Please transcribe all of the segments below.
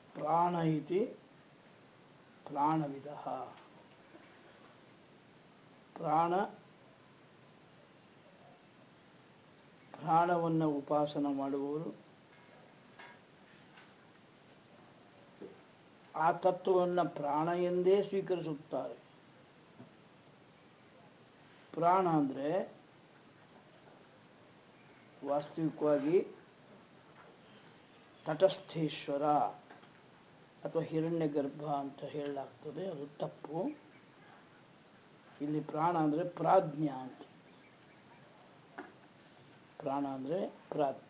ಪ್ರಾಣ ಇತಿ ಪ್ರಾಣವಿದ ಪ್ರಾಣ ಪ್ರಾಣವನ್ನು ಉಪಾಸನ ಮಾಡುವವರು ಆ ತತ್ವವನ್ನು ಪ್ರಾಣ ಎಂದೇ ಸ್ವೀಕರಿಸುತ್ತಾರೆ ಪ್ರಾಣ ಅಂದರೆ ವಾಸ್ತವಿಕವಾಗಿ ತಟಸ್ಥೇಶ್ವರ ಅಥವಾ ಹಿರಣ್ಯ ಗರ್ಭ ಅಂತ ಹೇಳಲಾಗ್ತದೆ ಅದು ತಪ್ಪು ಇಲ್ಲಿ ಪ್ರಾಣ ಅಂದರೆ ಪ್ರಾಜ್ಞ ಅಂತ ಪ್ರಾಣ ಅಂದರೆ ಪ್ರಾಜ್ಞ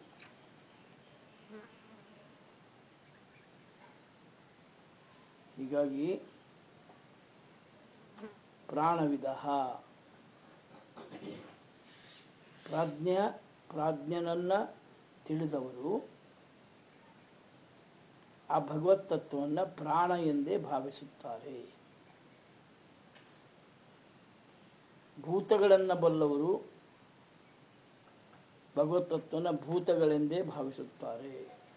ಹೀಗಾಗಿ ಪ್ರಾಣವಿದ ಪ್ರಾಜ್ಞ ಪ್ರಾಜ್ಞನನ್ನ ತಿಳಿದವರು ಆ ಭಗವತ್ ತತ್ವವನ್ನು ಪ್ರಾಣ ಎಂದೇ ಭಾವಿಸುತ್ತಾರೆ ಭೂತಗಳನ್ನು ಬಲ್ಲವರು ಭಗವತ್ ತತ್ವನ ಭೂತಗಳೆಂದೇ ಭಾವಿಸುತ್ತಾರೆ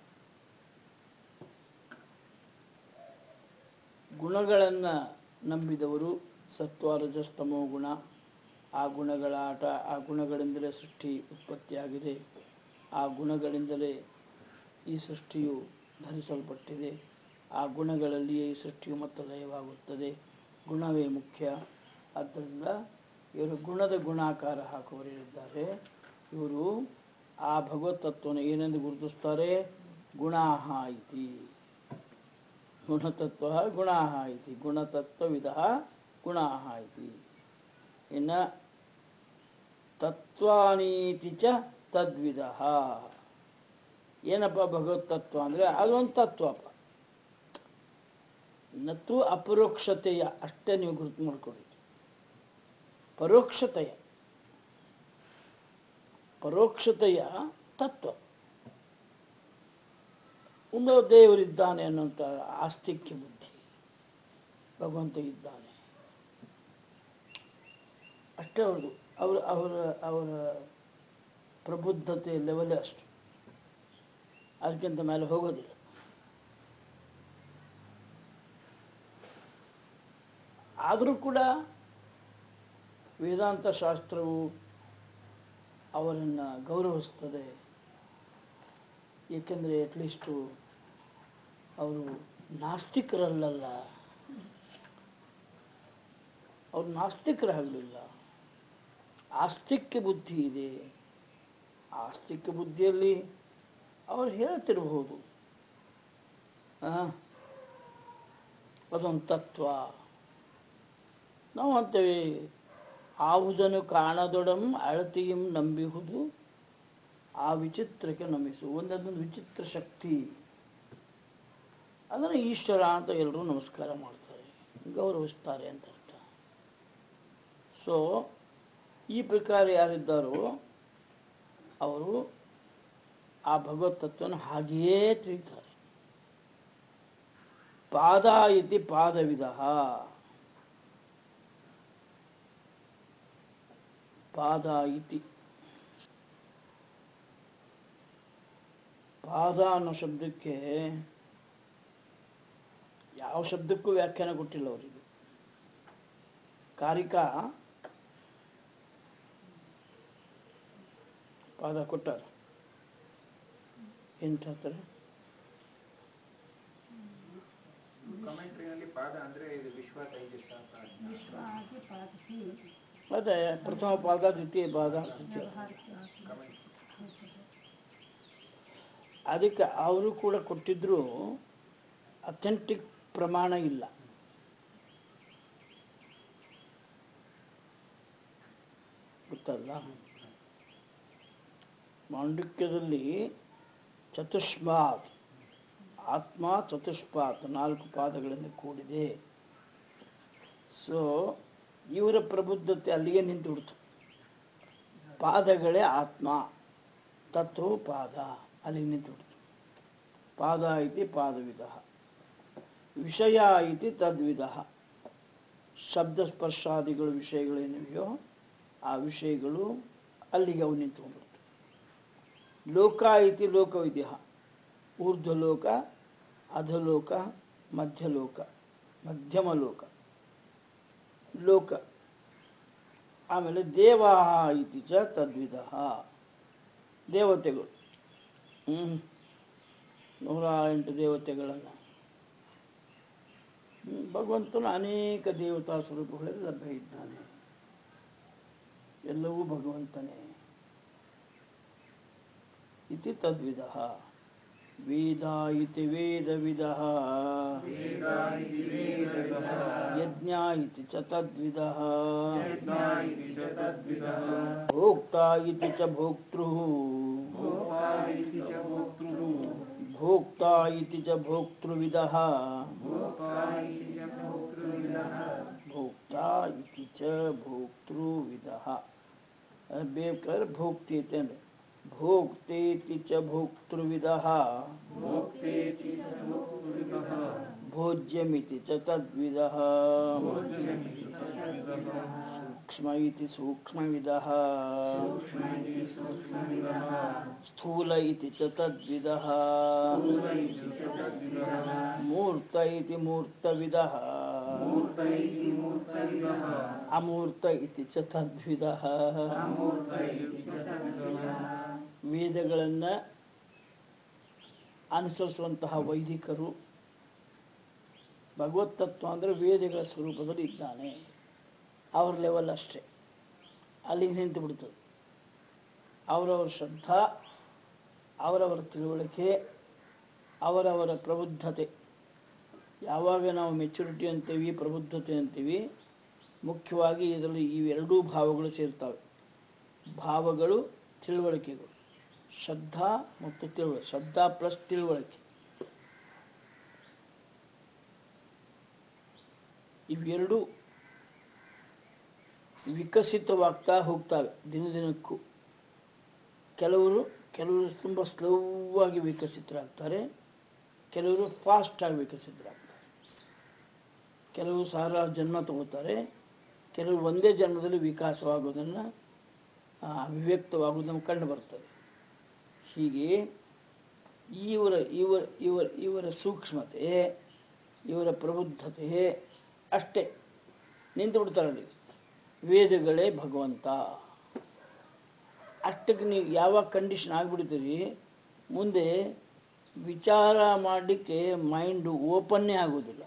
ಗುಣಗಳನ್ನು ನಂಬಿದವರು ಸತ್ವ ರಜಸ್ತಮೋ ಗುಣ ಆ ಗುಣಗಳ ಆಟ ಆ ಗುಣಗಳಿಂದಲೇ ಸೃಷ್ಟಿ ಉತ್ಪತ್ತಿಯಾಗಿದೆ ಆ ಗುಣಗಳಿಂದಲೇ ಈ ಸೃಷ್ಟಿಯು ಧರಿಸಲ್ಪಟ್ಟಿದೆ ಆ ಗುಣಗಳಲ್ಲಿಯೇ ಈ ಸೃಷ್ಟಿಯು ಮತ್ತೆ ಲಯವಾಗುತ್ತದೆ ಗುಣವೇ ಮುಖ್ಯ ಆದ್ದರಿಂದ ಇವರು ಗುಣದ ಗುಣಾಕಾರ ಹಾಕುವರಿದ್ದಾರೆ ಇವರು ಆ ಭಗವತ್ ತತ್ವನ ಏನೆಂದು ಗುರುತಿಸ್ತಾರೆ ಗುಣಾಹ ಇತಿ ಗುಣತತ್ವ ಗುಣಾಹ ಇತಿ ಗುಣತತ್ವವಿದ ಗುಣಾಹ ಇತಿ ಇನ್ನ ತತ್ವಾನೀತಿ ಚ ತದ್ವಿಧ ಏನಪ್ಪ ಭಗವತ್ ತತ್ವ ಅಂದ್ರೆ ಅದೊಂದು ತತ್ವಪ್ಪ ನತ್ತು ಅಪರೋಕ್ಷತೆಯ ಅಷ್ಟೇ ನೀವು ಗುರುತು ಮಾಡ್ಕೊಳ್ಳಿ ಪರೋಕ್ಷತೆಯ ಪರೋಕ್ಷತೆಯ ತತ್ವ ಒಂದು ದೇವರಿದ್ದಾನೆ ಅನ್ನೋಂಥ ಆಸ್ತಿಕ್ಯ ಬುದ್ಧಿ ಭಗವಂತ ಇದ್ದಾನೆ ಅಷ್ಟೇ ಅವ್ರದ್ದು ಅವರ ಅವರ ಅವರ ಪ್ರಬುದ್ಧತೆ ಲೆವೆಲ್ ಅಷ್ಟು ಅದಕ್ಕಿಂತ ಮೇಲೆ ಹೋಗೋದಿಲ್ಲ ಆದರೂ ಕೂಡ ವೇದಾಂತ ಶಾಸ್ತ್ರವು ಅವರನ್ನು ಗೌರವಿಸ್ತದೆ ಏಕೆಂದರೆ ಅಟ್ಲೀಸ್ಟು ಅವರು ನಾಸ್ತಿಕರಲ್ಲಲ್ಲ ಅವ್ರು ನಾಸ್ತಿಕರಾಗಲಿಲ್ಲ ಆಸ್ತಿಕ್ಯ ಬುದ್ಧಿ ಇದೆ ಆಸ್ತಿಕ್ಯ ಬುದ್ಧಿಯಲ್ಲಿ ಅವ್ರು ಹೇಳ್ತಿರಬಹುದು ಆ, ಅದೊಂದು ತತ್ವ ನಾವು ಅಂತೇವೆ ಆವುದನ್ನು ಕಾಣದೊಡಂ ಅಳತಿಯಂ ನಂಬಿಹುದು ಆ ವಿಚಿತ್ರಕ್ಕೆ ನಮಿಸು ಒಂದೊಂದೊಂದು ವಿಚಿತ್ರ ಶಕ್ತಿ ಅದನ್ನು ಈಶ್ವರ ಅಂತ ಎಲ್ಲರೂ ನಮಸ್ಕಾರ ಮಾಡ್ತಾರೆ ಗೌರವಿಸ್ತಾರೆ ಅಂತ ಅರ್ಥ ಸೊ ಈ ಪ್ರಕಾರ ಯಾರಿದ್ದಾರೋ ಅವರು ಆ ಭಗವತ್ ತತ್ವನ ಹಾಗೆಯೇ ತಿಳಿತಾರೆ ಪಾದ ಇತಿ ಪಾದವಿಧ ಪಾದ ಇತಿ ಪಾದ ಅನ್ನೋ ಶಬ್ದಕ್ಕೆ ಯಾವ ಶಬ್ದಕ್ಕೂ ವ್ಯಾಖ್ಯಾನ ಕೊಟ್ಟಿಲ್ಲ ಅವರಿಗೆ ಕಾರಿಕ ಪಾದ ಕೊಟ್ಟಾರ ಎಂತ ಹೇಳ್ತಾರೆ ಕಮೆಂಟ್ರಿನಲ್ಲಿ ಪಾದ ಅಂದ್ರೆ ಇದು ವಿಶ್ವ ತೈಜಸ ಪ್ರಾಜ್ಞಾ. ವಿಶ್ವ ಆಗಿ ಪಾದಕಿ ಮತ್ತೆ ಪ್ರಥಮ ಪಾದ ದ್ವಿತೀಯ ಪಾದ ತೃತೀಯ ವ್ಯವಹಾರಕ್ಕೆ ಕಮೆಂಟ್ ಅದಕ್ಕೆ ಅವರು ಕೂಡ ಕೊಟ್ಟಿದ್ರು ಅಥೆಂಟಿಕ್ ಪ್ರಮಾಣ ಇಲ್ಲ ಗೊತ್ತಲ್ಲ ಮಾಂಡುಕ್ಯದಲ್ಲಿ ಚತುಷ್ಪಾತ್ ಆತ್ಮ ಚತುಷ್ಪಾತ್ ನಾಲ್ಕು ಪಾದಗಳಿಂದ ಕೂಡಿದೆ ಸೊ ಇವರ ಪ್ರಬುದ್ಧತೆ ಅಲ್ಲಿಗೆ ನಿಂತು ಬಿಡ್ತು ಪಾದಗಳೇ ಆತ್ಮ ತತ್ವ ಪಾದ ಅಲ್ಲಿಗೆ ನಿಂತು ಬಿಡ್ತು ಪಾದ ಇತಿ ಪಾದವಿಧ ವಿಷಯ ಇತಿ ತದ್ವಿಧ ಶಬ್ದ ಸ್ಪರ್ಶಾದಿಗಳು ವಿಷಯಗಳೇನಿವೆಯೋ ಆ ವಿಷಯಗಳು ಅಲ್ಲಿಗೆ ಅವು ನಿಂತ್ಕೊಂಡ್ಬಿಡ್ತು ಲೋಕ ಇತಿ ಲೋಕವಿದ್ಯ ಊರ್ಧ್ವಲೋಕ ಅಧಲೋಕ ಮಧ್ಯಲೋಕ ಮಧ್ಯಮ ಲೋಕ ಲೋಕ ಆಮೇಲೆ ದೇವ ಇತಿ ಚ ತದ್ವಿಧ ದೇವತೆಗಳು ಹ್ಮ್ ನೂರ ಎಂಟು ದೇವತೆಗಳನ್ನು ಹ್ಮ್, ಭಗವಂತನು ಅನೇಕ ದೇವತಾ ಸ್ವರೂಪಗಳಲ್ಲಿ ಲಭ್ಯ ಇದ್ದಾನೆ ಎಲ್ಲವೂ ಭಗವಂತನೇ ಇತಿ ತದ್ವಿಧ ವೇದ ಇತಿ ವೇದವಿದ ಯಜ್ಞ ಇತಿ ಚ ತದ್ವಿಧ ಭೋಕ್ತ ಇತಿ ಚ ಭೋಕ್ತೃ ಭೋಕ್ತ ಇತಿ ಚ ಭೋಕ್ತೃವಿದ ಭೋಕ್ತ ಇತಿ ಚ ಭೋಕ್ತೃವಿದ ಬೇಕಾದ್ರೆ ಭೋಕ್ತಿ ಐತೆ ಅಂದ್ರೆ ಭೋಕ್ತೇತಿ ಚ ಭೋಕ್ತೃವಿದ ಭೋಜ್ಯಮಿತಿ ಚ ತದ್ವಿಧ ಸೂಕ್ಷ್ಮ ಇತಿ ಸೂಕ್ಷ್ಮವಿದ ಸ್ಥೂಲ ಇತಿ ಚ ತದ್ವಿಧ ಮೂರ್ತ ಇತಿ ಮೂರ್ತವಿದ ಅಮೂರ್ತ ಇತಿ ಚ ತದ್ವಿಧ ವೇದಗಳನ್ನ ಅನುಸರಿಸುವಂತಹ ವೈದಿಕರು ಭಗವತ್ ತತ್ವ ಅಂದರೆ ವೇದಗಳ ಸ್ವರೂಪದಲ್ಲಿ ಇದ್ದಾನೆ ಅವ್ರ ಲೆವೆಲ್ ಅಷ್ಟೇ ಅಲ್ಲಿಗೆ ನಿಂತು ಬಿಡ್ತದೆ ಅವರವರ ಶ್ರದ್ಧಾ ಅವರವರ ತಿಳುವಳಿಕೆ ಅವರವರ ಪ್ರಬುದ್ಧತೆ ಯಾವಾಗ ನಾವು ಮೆಚುರಿಟಿ ಅಂತೀವಿ ಪ್ರಬುದ್ಧತೆ ಅಂತೀವಿ ಮುಖ್ಯವಾಗಿ ಇದರಲ್ಲಿ ಇವೆರಡೂ ಭಾವಗಳು ಸೇರ್ತವೆ ಭಾವಗಳು ತಿಳುವಳಿಕೆಗಳು ಶ್ರದ್ಧಾ ಮತ್ತು ತಿಳುವಳಿಕೆ ಶ್ರದ್ಧಾ ಪ್ಲಸ್ ತಿಳುವಳಿಕೆ ಇವೆರಡು ವಿಕಸಿತವಾಗ್ತಾ ಹೋಗ್ತವೆ ದಿನ ದಿನಕ್ಕೂ ಕೆಲವರು ಕೆಲವರು ತುಂಬ ಸ್ಲೋ ಆಗಿ ವಿಕಸಿತರಾಗ್ತಾರೆ ಕೆಲವರು ಫಾಸ್ಟ್ ಆಗಿ ವಿಕಸಿತರಾಗ್ತಾರೆ ಕೆಲವರು ಸಾವಿರಾರು ಜನ್ಮ ತಗೋತಾರೆ ಕೆಲವರು ಒಂದೇ ಜನ್ಮದಲ್ಲಿ ವಿಕಾಸವಾಗೋದನ್ನು ಆ, ಅಭಿವ್ಯಕ್ತವಾಗುವುದನ್ನು ಕಂಡು ಬರ್ತದೆ ಹೀಗೆ ಇವರ ಇವರ ಇವರ ಇವರ ಸೂಕ್ಷ್ಮತೆ ಇವರ ಪ್ರಬುದ್ಧತೆ ಅಷ್ಟೇ ನಿಂತು ಬಿಡ್ತಾರಲ್ಲಿ ವೇದಗಳೇ ಭಗವಂತ ಅಷ್ಟಕ್ಕೆ ನೀವು ಯಾವಾಗ ಕಂಡೀಷನ್ ಆಗಿಬಿಡ್ತೀರಿ ಮುಂದೆ ವಿಚಾರ ಮಾಡಲಿಕ್ಕೆ ಮೈಂಡ್ ಓಪನ್ನೇ ಆಗೋದಿಲ್ಲ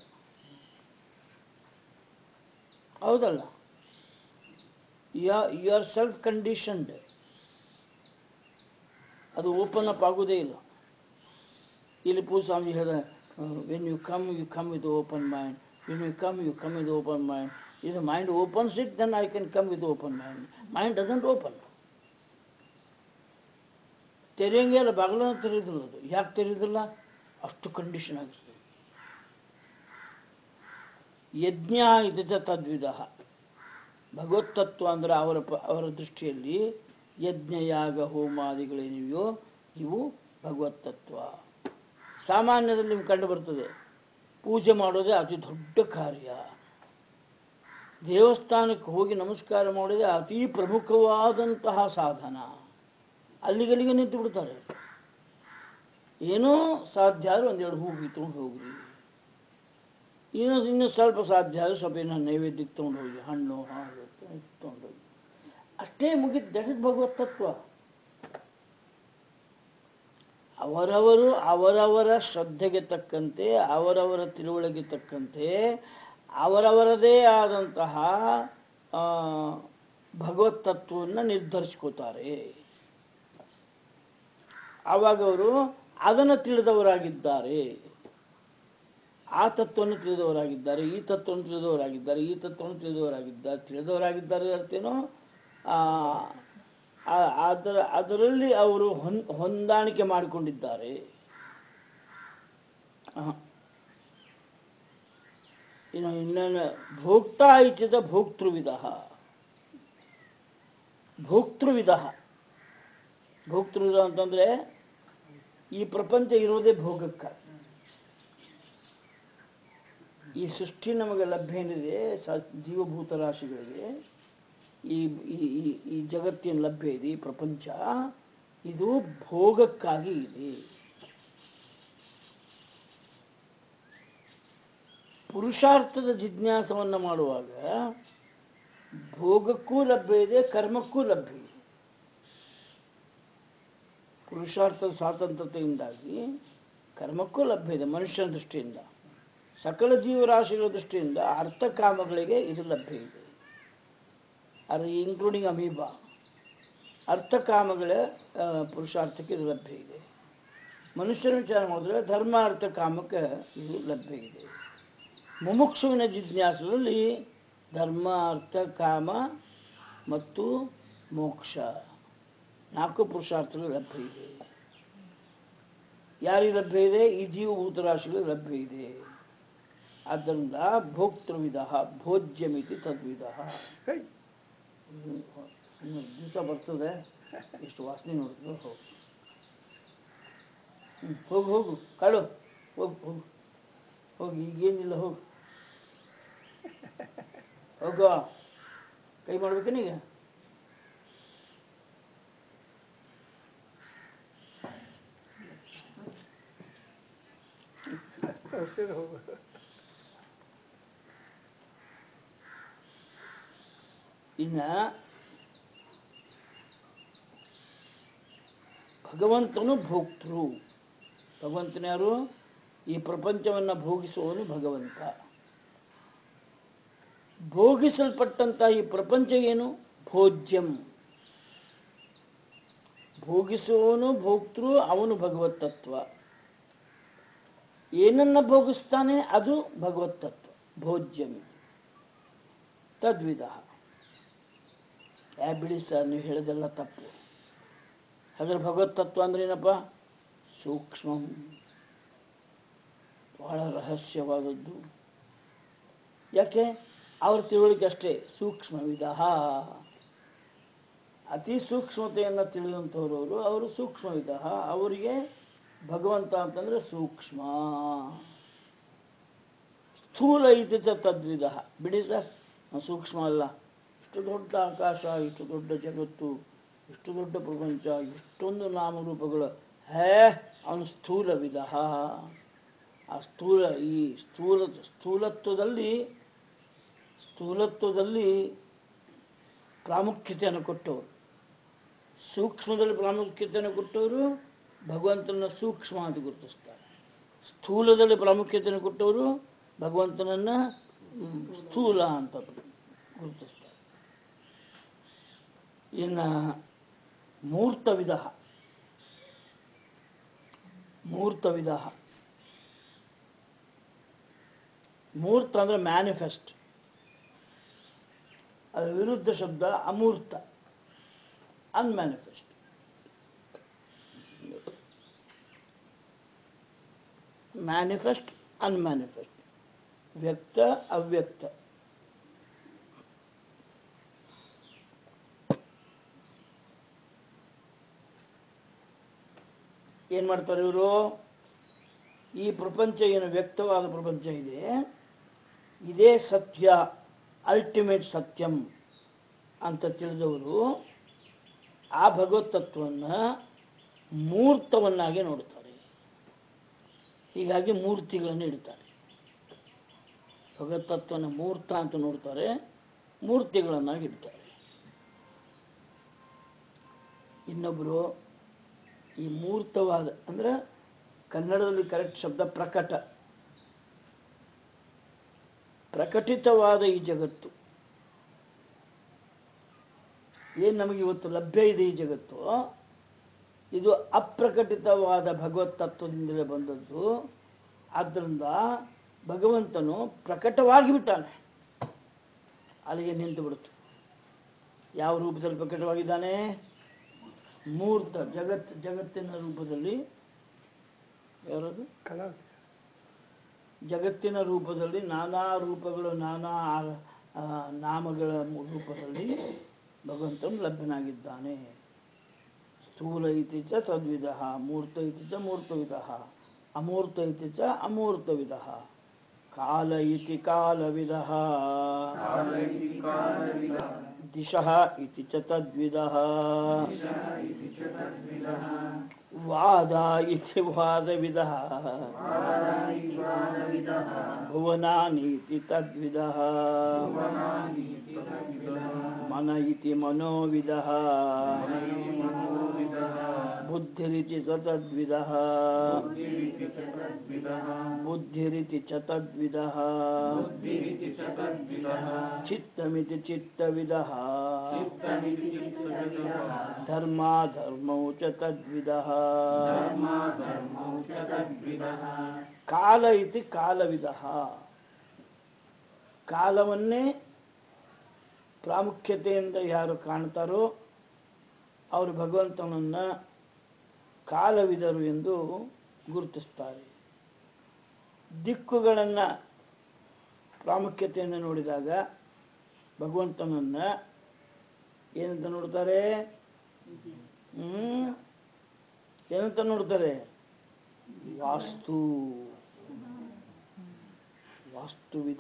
ಹೌದಲ್ಲ ಯು ಆರ್ ಸೆಲ್ಫ್ ಕಂಡೀಷನ್ಡ್ ಅದು ಓಪನ್ ಅಪ್ ಆಗೋದೇ ಇಲ್ಲ ಇಲ್ಲಿ ಪೂಸ್ವಾಮಿ ಹೇಳಿದ when you come you come with open mind when you come you come with open mind ಇದು mind opens it then I can come with open mind mind doesn't open ತೆರೆಯಂಗೆ ಇಲ್ಲ ಬಾಗಿಲನ್ನು ತೆರೆಯೋದಿಲ್ಲ ಅದು ಯಾಕೆ ತೆರೆಯೋದಿಲ್ಲ ಅಷ್ಟು ಕಂಡೀಷನ್ ಆಗಿರ್ತದೆ ಯಜ್ಞ ಇದು ಚ ತದ್ವಿಧ ಭಗವತ್ ತತ್ವ ಅಂದ್ರೆ ಅವರ ಪ- ಅವರ ದೃಷ್ಟಿಯಲ್ಲಿ ಯಜ್ಞ ಯಾಗ ಹೋಮಾದಿಗಳೇನಿವೆಯೋ ಇವು ಭಗವತ್ ತತ್ವ ಸಾಮಾನ್ಯದಲ್ಲಿ ನಿಮ್ಗೆ ಕಂಡು ಬರ್ತದೆ ಪೂಜೆ ಮಾಡೋದೇ ಅತಿ ದೊಡ್ಡ ಕಾರ್ಯ ದೇವಸ್ಥಾನಕ್ಕೆ ಹೋಗಿ ನಮಸ್ಕಾರ ಮಾಡೋದೇ ಅತಿ ಪ್ರಮುಖವಾದಂತಹ ಸಾಧನ ಅಲ್ಲಿಗಲ್ಲಿಗೆ ನಿಂತು ಬಿಡ್ತಾರೆ ಏನೋ ಸಾಧ್ಯ ಆದ್ರೆ ಒಂದೆರಡು ಹೂ ಬಿತ್ಕೊಂಡು ಹೋಗ್ರಿ ಇನ್ನು ಇನ್ನು ಸ್ವಲ್ಪ ಸಾಧ್ಯ ಆದ್ರೆ ಸ್ವಲ್ಪ ಏನೋ ನೈವೇದ್ಯಕ್ಕೆ ತೊಗೊಂಡು ಹೋಗಿ ಹಣ್ಣು ಹಾಲು ತೊಗೊಂಡು ಹೋಗಿ ಅಷ್ಟೇ ಮುಗಿದು ದಟ್ ಇಸ್ ಭಗವತ್ ತತ್ವ ಅವರವರು ಅವರವರ ಶ್ರದ್ಧೆಗೆ ತಕ್ಕಂತೆ ಅವರವರ ತಿಳುವಳಿಗೆ ತಕ್ಕಂತೆ ಅವರವರದೇ ಆದಂತಹ ಆ, ಭಗವತ್ ತತ್ವವನ್ನು ನಿರ್ಧರಿಸ್ಕೋತಾರೆ ಆವಾಗ ಅವರು ಅದನ್ನು ತಿಳಿದವರಾಗಿದ್ದಾರೆ ಆ ತತ್ವವನ್ನು ತಿಳಿದವರಾಗಿದ್ದಾರೆ ಈ ತತ್ವವನ್ನು ತಿಳಿದವರಾಗಿದ್ದಾರೆ ಈ ತತ್ವವನ್ನು ತಿಳಿದವರಾಗಿದ್ದಾರೆ ತಿಳಿದವರಾಗಿದ್ದಾರೆ ಅರ್ಥೇನೋ ಆ, ಆ- ಅದರ ಅದರಲ್ಲಿ ಅವರು ಹೊಂದ್ ಹೊಂದಾಣಿಕೆ ಮಾಡಿಕೊಂಡಿದ್ದಾರೆ ಆ. ಇನ್ನು ಇನ್ನೇನು ಭೋಕ್ತಾ ಇಚ್ಛಿತ ಭೋಕ್ತೃವಿಧ ಭೋಕ್ತೃವಿಧ ಭೋಕ್ತೃವಿಧ ಅಂತಂದ್ರೆ ಈ ಪ್ರಪಂಚ ಇರೋದೇ ಭೋಗಕ್ಕಾಗಿ ಈ ಸೃಷ್ಟಿ ನಮಗೆ ಲಭ್ಯ ಏನಿದೆ ಸ ಜೀವಭೂತ ರಾಶಿಗಳಿಗೆ ಈ ಈ- ಈ- ಈ ಜಗತ್ತಿನ ಲಭ್ಯ ಇದೆ ಈ ಪ್ರಪಂಚ ಇದು ಭೋಗಕ್ಕಾಗಿ ಇದೆ ಪುರುಷಾರ್ಥದ ಜಿಜ್ಞಾಸವನ್ನು ಮಾಡುವಾಗ ಭೋಗಕ್ಕೂ ಲಭ್ಯ ಇದೆ ಕರ್ಮಕ್ಕೂ ಲಭ್ಯ ಇದೆ ಪುರುಷಾರ್ಥದ ಸ್ವಾತಂತ್ರ್ಯತೆಯಿಂದಾಗಿ ಕರ್ಮಕ್ಕೂ ಲಭ್ಯ ಇದೆ ಮನುಷ್ಯನ ದೃಷ್ಟಿಯಿಂದ ಸಕಲ ಜೀವರಾಶಿಗಳ ದೃಷ್ಟಿಯಿಂದ ಅರ್ಥಕಾಮಗಳಿಗೆ ಇದು ಲಭ್ಯ ಇದೆ ಅದು ಇನ್ಕ್ಲೂಡಿಂಗ್ ಅಮೀಬಾ ಅರ್ಥಕಾಮಗಳ ಆ, ಪುರುಷಾರ್ಥಕ್ಕೆ ಇದು ಲಭ್ಯ ಇದೆ ಮನುಷ್ಯನ ವಿಚಾರ ಮಾಡಿದ್ರೆ ಧರ್ಮ ಅರ್ಥ ಕಾಮಕ್ಕೆ ಇದು ಲಭ್ಯ ಇದೆ ಮುಮುಕ್ಷುವಿನ ಜಿಜ್ಞಾಸದಲ್ಲಿ ಧರ್ಮ ಅರ್ಥ ಕಾಮ ಮತ್ತು ಮೋಕ್ಷ ನಾಲ್ಕು ಪುರುಷಾರ್ಥಗಳು ಲಭ್ಯ ಇದೆ ಯಾರಿಗೆ ಲಭ್ಯ ಇದೆ ಈ ಜೀವಭೂತ ರಾಶಿಗಳು ಲಭ್ಯ ಇದೆ ಆದ್ದರಿಂದ ಭೋಕ್ತೃವಿಧ ಭೋಜ್ಯಮಿತಿ ತದ್ವಿಧ ಹೇ, ದಿವಸ ಬರ್ತದೆ ಎಷ್ಟು ವಾಸನೆ ನೋಡಿದ್ರು ಹೋಗು ಹ್ಮ್, ಹೋಗು ಹೋಗು ಕಾಳು ಹೋಗು ಹೋಗು ಹೋಗಿ ಈಗೇನಿಲ್ಲ ಹೋಗು ಹೋಗೋ ಕೈ ಮಾಡ್ಬೇಕೇನೀಗ ಅಷ್ಟೇ ಹೋಗು ಇನ್ನ ಭಗವಂತನು ಭೋಕ್ತೃ ಭಗವಂತನ ಯಾರು ಈ ಪ್ರಪಂಚವನ್ನ ಭೋಗಿಸುವವನು ಭಗವಂತ ಭೋಗಿಸಲ್ಪಟ್ಟಂತ ಈ ಪ್ರಪಂಚ ಏನು ಭೋಜ್ಯಂ ಭೋಗಿಸುವವನು ಭೋಕ್ತೃ ಅವನು ಭಗವತ್ ತತ್ವ ಏನನ್ನ ಭೋಗಿಸ್ತಾನೆ ಅದು ಭಗವತ್ ತತ್ವ ಭೋಜ್ಯಂ ತದ್ವಿಧ ಯಾ ಬಿಡಿ ಸರ್ ನೀವು ಹೇಳೋದೆಲ್ಲ ತಪ್ಪು ಹಾಗಾದ್ರೆ ಭಗವತ್ ತತ್ವ ಅಂದ್ರೆ ಏನಪ್ಪ ಸೂಕ್ಷ್ಮ ಬಹಳ ರಹಸ್ಯವಾದದ್ದು ಯಾಕೆ ಅವ್ರ ತಿಳುವಳಿಕೆ ಅಷ್ಟೇ ಸೂಕ್ಷ್ಮವಿಧ ಅತಿ ಸೂಕ್ಷ್ಮತೆಯನ್ನು ತಿಳಿದಂಥವ್ರವರು ಅವರು ಸೂಕ್ಷ್ಮವಿಧ ಅವರಿಗೆ ಭಗವಂತ ಅಂತಂದ್ರೆ ಸೂಕ್ಷ್ಮ ಸ್ಥೂಲ ಇತಿ ಚ ತದ್ವಿಧ ಬಿಡಿ ಸರ್ ನಾವು ಸೂಕ್ಷ್ಮ ಅಲ್ಲ ಇಷ್ಟು ದೊಡ್ಡ ಆಕಾಶ ಇಷ್ಟು ದೊಡ್ಡ ಜಗತ್ತು ಇಷ್ಟು ದೊಡ್ಡ ಪ್ರಪಂಚ ಇಷ್ಟೊಂದು ನಾಮರೂಪಗಳು ಹೇ ಅವನು ಸ್ಥೂಲ ವಿಧ ಆ ಸ್ಥೂಲ ಈ ಸ್ಥೂಲ ಸ್ಥೂಲತ್ವದಲ್ಲಿ ಸ್ಥೂಲತ್ವದಲ್ಲಿ ಪ್ರಾಮುಖ್ಯತೆಯನ್ನು ಕೊಟ್ಟವರು ಸೂಕ್ಷ್ಮದಲ್ಲಿ ಪ್ರಾಮುಖ್ಯತೆಯನ್ನು ಕೊಟ್ಟವರು ಭಗವಂತನ ಸೂಕ್ಷ್ಮ ಅಂತ ಗುರುತಿಸ್ತಾರೆ ಸ್ಥೂಲದಲ್ಲಿ ಪ್ರಾಮುಖ್ಯತೆಯನ್ನು ಕೊಟ್ಟವರು ಭಗವಂತನನ್ನ ಹ್ಮ್, ಸ್ಥೂಲ ಅಂತ ಗುರುತಿಸ್ತಾರೆ ಇನ್ನ ಮೂರ್ತ ವಿಧ ಮೂರ್ತ ವಿಧ ಮೂರ್ತ ಅಂದ್ರೆ ಮ್ಯಾನಿಫೆಸ್ಟ್ ಅದರ ವಿರುದ್ಧ ಶಬ್ದ ಅಮೂರ್ತ ಅನ್ಮ್ಯಾನಿಫೆಸ್ಟ್ ಮ್ಯಾನಿಫೆಸ್ಟ್ ಅನ್ಮ್ಯಾನಿಫೆಸ್ಟ್ ವ್ಯಕ್ತ ಅವ್ಯಕ್ತ ಏನ್ ಮಾಡ್ತಾರೆ ಇವರು ಈ ಪ್ರಪಂಚ ಏನು ವ್ಯಕ್ತವಾದ ಪ್ರಪಂಚ ಇದೆ ಇದೇ ಸತ್ಯ ಅಲ್ಟಿಮೇಟ್ ಸತ್ಯಂ ಅಂತ ತಿಳಿದವರು ಆ ಭಗವತ್ ತತ್ವನ್ನ ಮೂರ್ತವನ್ನಾಗಿ ನೋಡ್ತಾರೆ ಹೀಗಾಗಿ ಮೂರ್ತಿಗಳನ್ನು ಇಡ್ತಾರೆ ಭಗವತ್ ತತ್ವನ ಮೂರ್ತ ಅಂತ ನೋಡ್ತಾರೆ ಮೂರ್ತಿಗಳನ್ನಾಗಿ ಇಡ್ತಾರೆ ಇನ್ನೊಬ್ರು ಈ ಮೂರ್ತವಾದ ಅಂದ್ರೆ ಕನ್ನಡದಲ್ಲಿ ಕರೆಕ್ಟ್ ಶಬ್ದ ಪ್ರಕಟ ಪ್ರಕಟಿತವಾದ ಈ ಜಗತ್ತು ಏನ್ ನಮಗೆ ಇವತ್ತು ಲಭ್ಯ ಇದೆ ಈ ಜಗತ್ತು ಇದು ಅಪ್ರಕಟಿತವಾದ ಭಗವತ್ ತತ್ವದಿಂದಲೇ ಬಂದದ್ದು ಆದ್ದರಿಂದ ಭಗವಂತನು ಪ್ರಕಟವಾಗಿ ಬಿಟ್ಟಾನೆ ಅಲ್ಲಿಗೆ ನಿಂತು ಬಿಡುತ್ತೆ ಯಾವ ರೂಪದಲ್ಲಿ ಪ್ರಕಟವಾಗಿದ್ದಾನೆ ಮೂರ್ತ ಜಗತ್ ಜಗತ್ತಿನ ರೂಪದಲ್ಲಿ ಯಾರದು ಕಲಾ ಜಗತ್ತಿನ ರೂಪದಲ್ಲಿ ನಾನಾ ರೂಪಗಳು ನಾನಾ ಆ- ಆ, ನಾಮಗಳ ಮು- ರೂಪದಲ್ಲಿ ಭಗವಂತನು ಲಭ್ಯನಾಗಿದ್ದಾನೆ ಸ್ಥೂಲ ಇತಿ ಚ ತದ್ವಿಧ ಮೂರ್ತ ಇತಿ ಚ ಮೂರ್ತವಿಧ ಅಮೂರ್ತ ಇತಿ ಚ ಅಮೂರ್ತವಿಧ ಕಾಲ ಇತಿ ಕಾಲವಿಧ ದಿಶಃ ಇತಿ ಚ ತದ್ವಿಧ ವಾದ ಇತಿ ವಾದವಿಧ ಭುವನಾನೀತಿ ತದ್ವಿದಃ ಮನ ಇತಿ ಮನೋವಿದಃ ಬುದ್ಧಿರಿತಿ ಸ ತದ್ವಿದಃ ಬುದ್ಧಿರಿತಿ ಚ ತದ್ವಿದಃ ಚಿತ್ತಮಿತಿ ಚಿತ್ತವಿದಃ ಧರ್ಮಾಧರ್ಮೌ ಚ ತದ್ವಿದಃ ಕಾಲ ಇತಿ ಕಾಲವಿದಃ ಕಾಲವನ್ನೇ ಪ್ರಾಮುಖ್ಯತೆಯಿಂದ ಯಾರು ಕಾಣ್ತಾರೋ ಅವರು ಭಗವಂತನನ್ನ ಕಾಲವಿದರು ಎಂದು ಗುರುತಿಸ್ತಾರೆ ದಿಕ್ಕುಗಳನ್ನ ಪ್ರಾಮುಖ್ಯತೆಯನ್ನು ನೋಡಿದಾಗ ಭಗವಂತನನ್ನ ಏನಂತ ನೋಡ್ತಾರೆ ಹ್ಮ್ ಏನಂತ ನೋಡ್ತಾರೆ ವಾಸ್ತು ವಾಸ್ತುವಿದ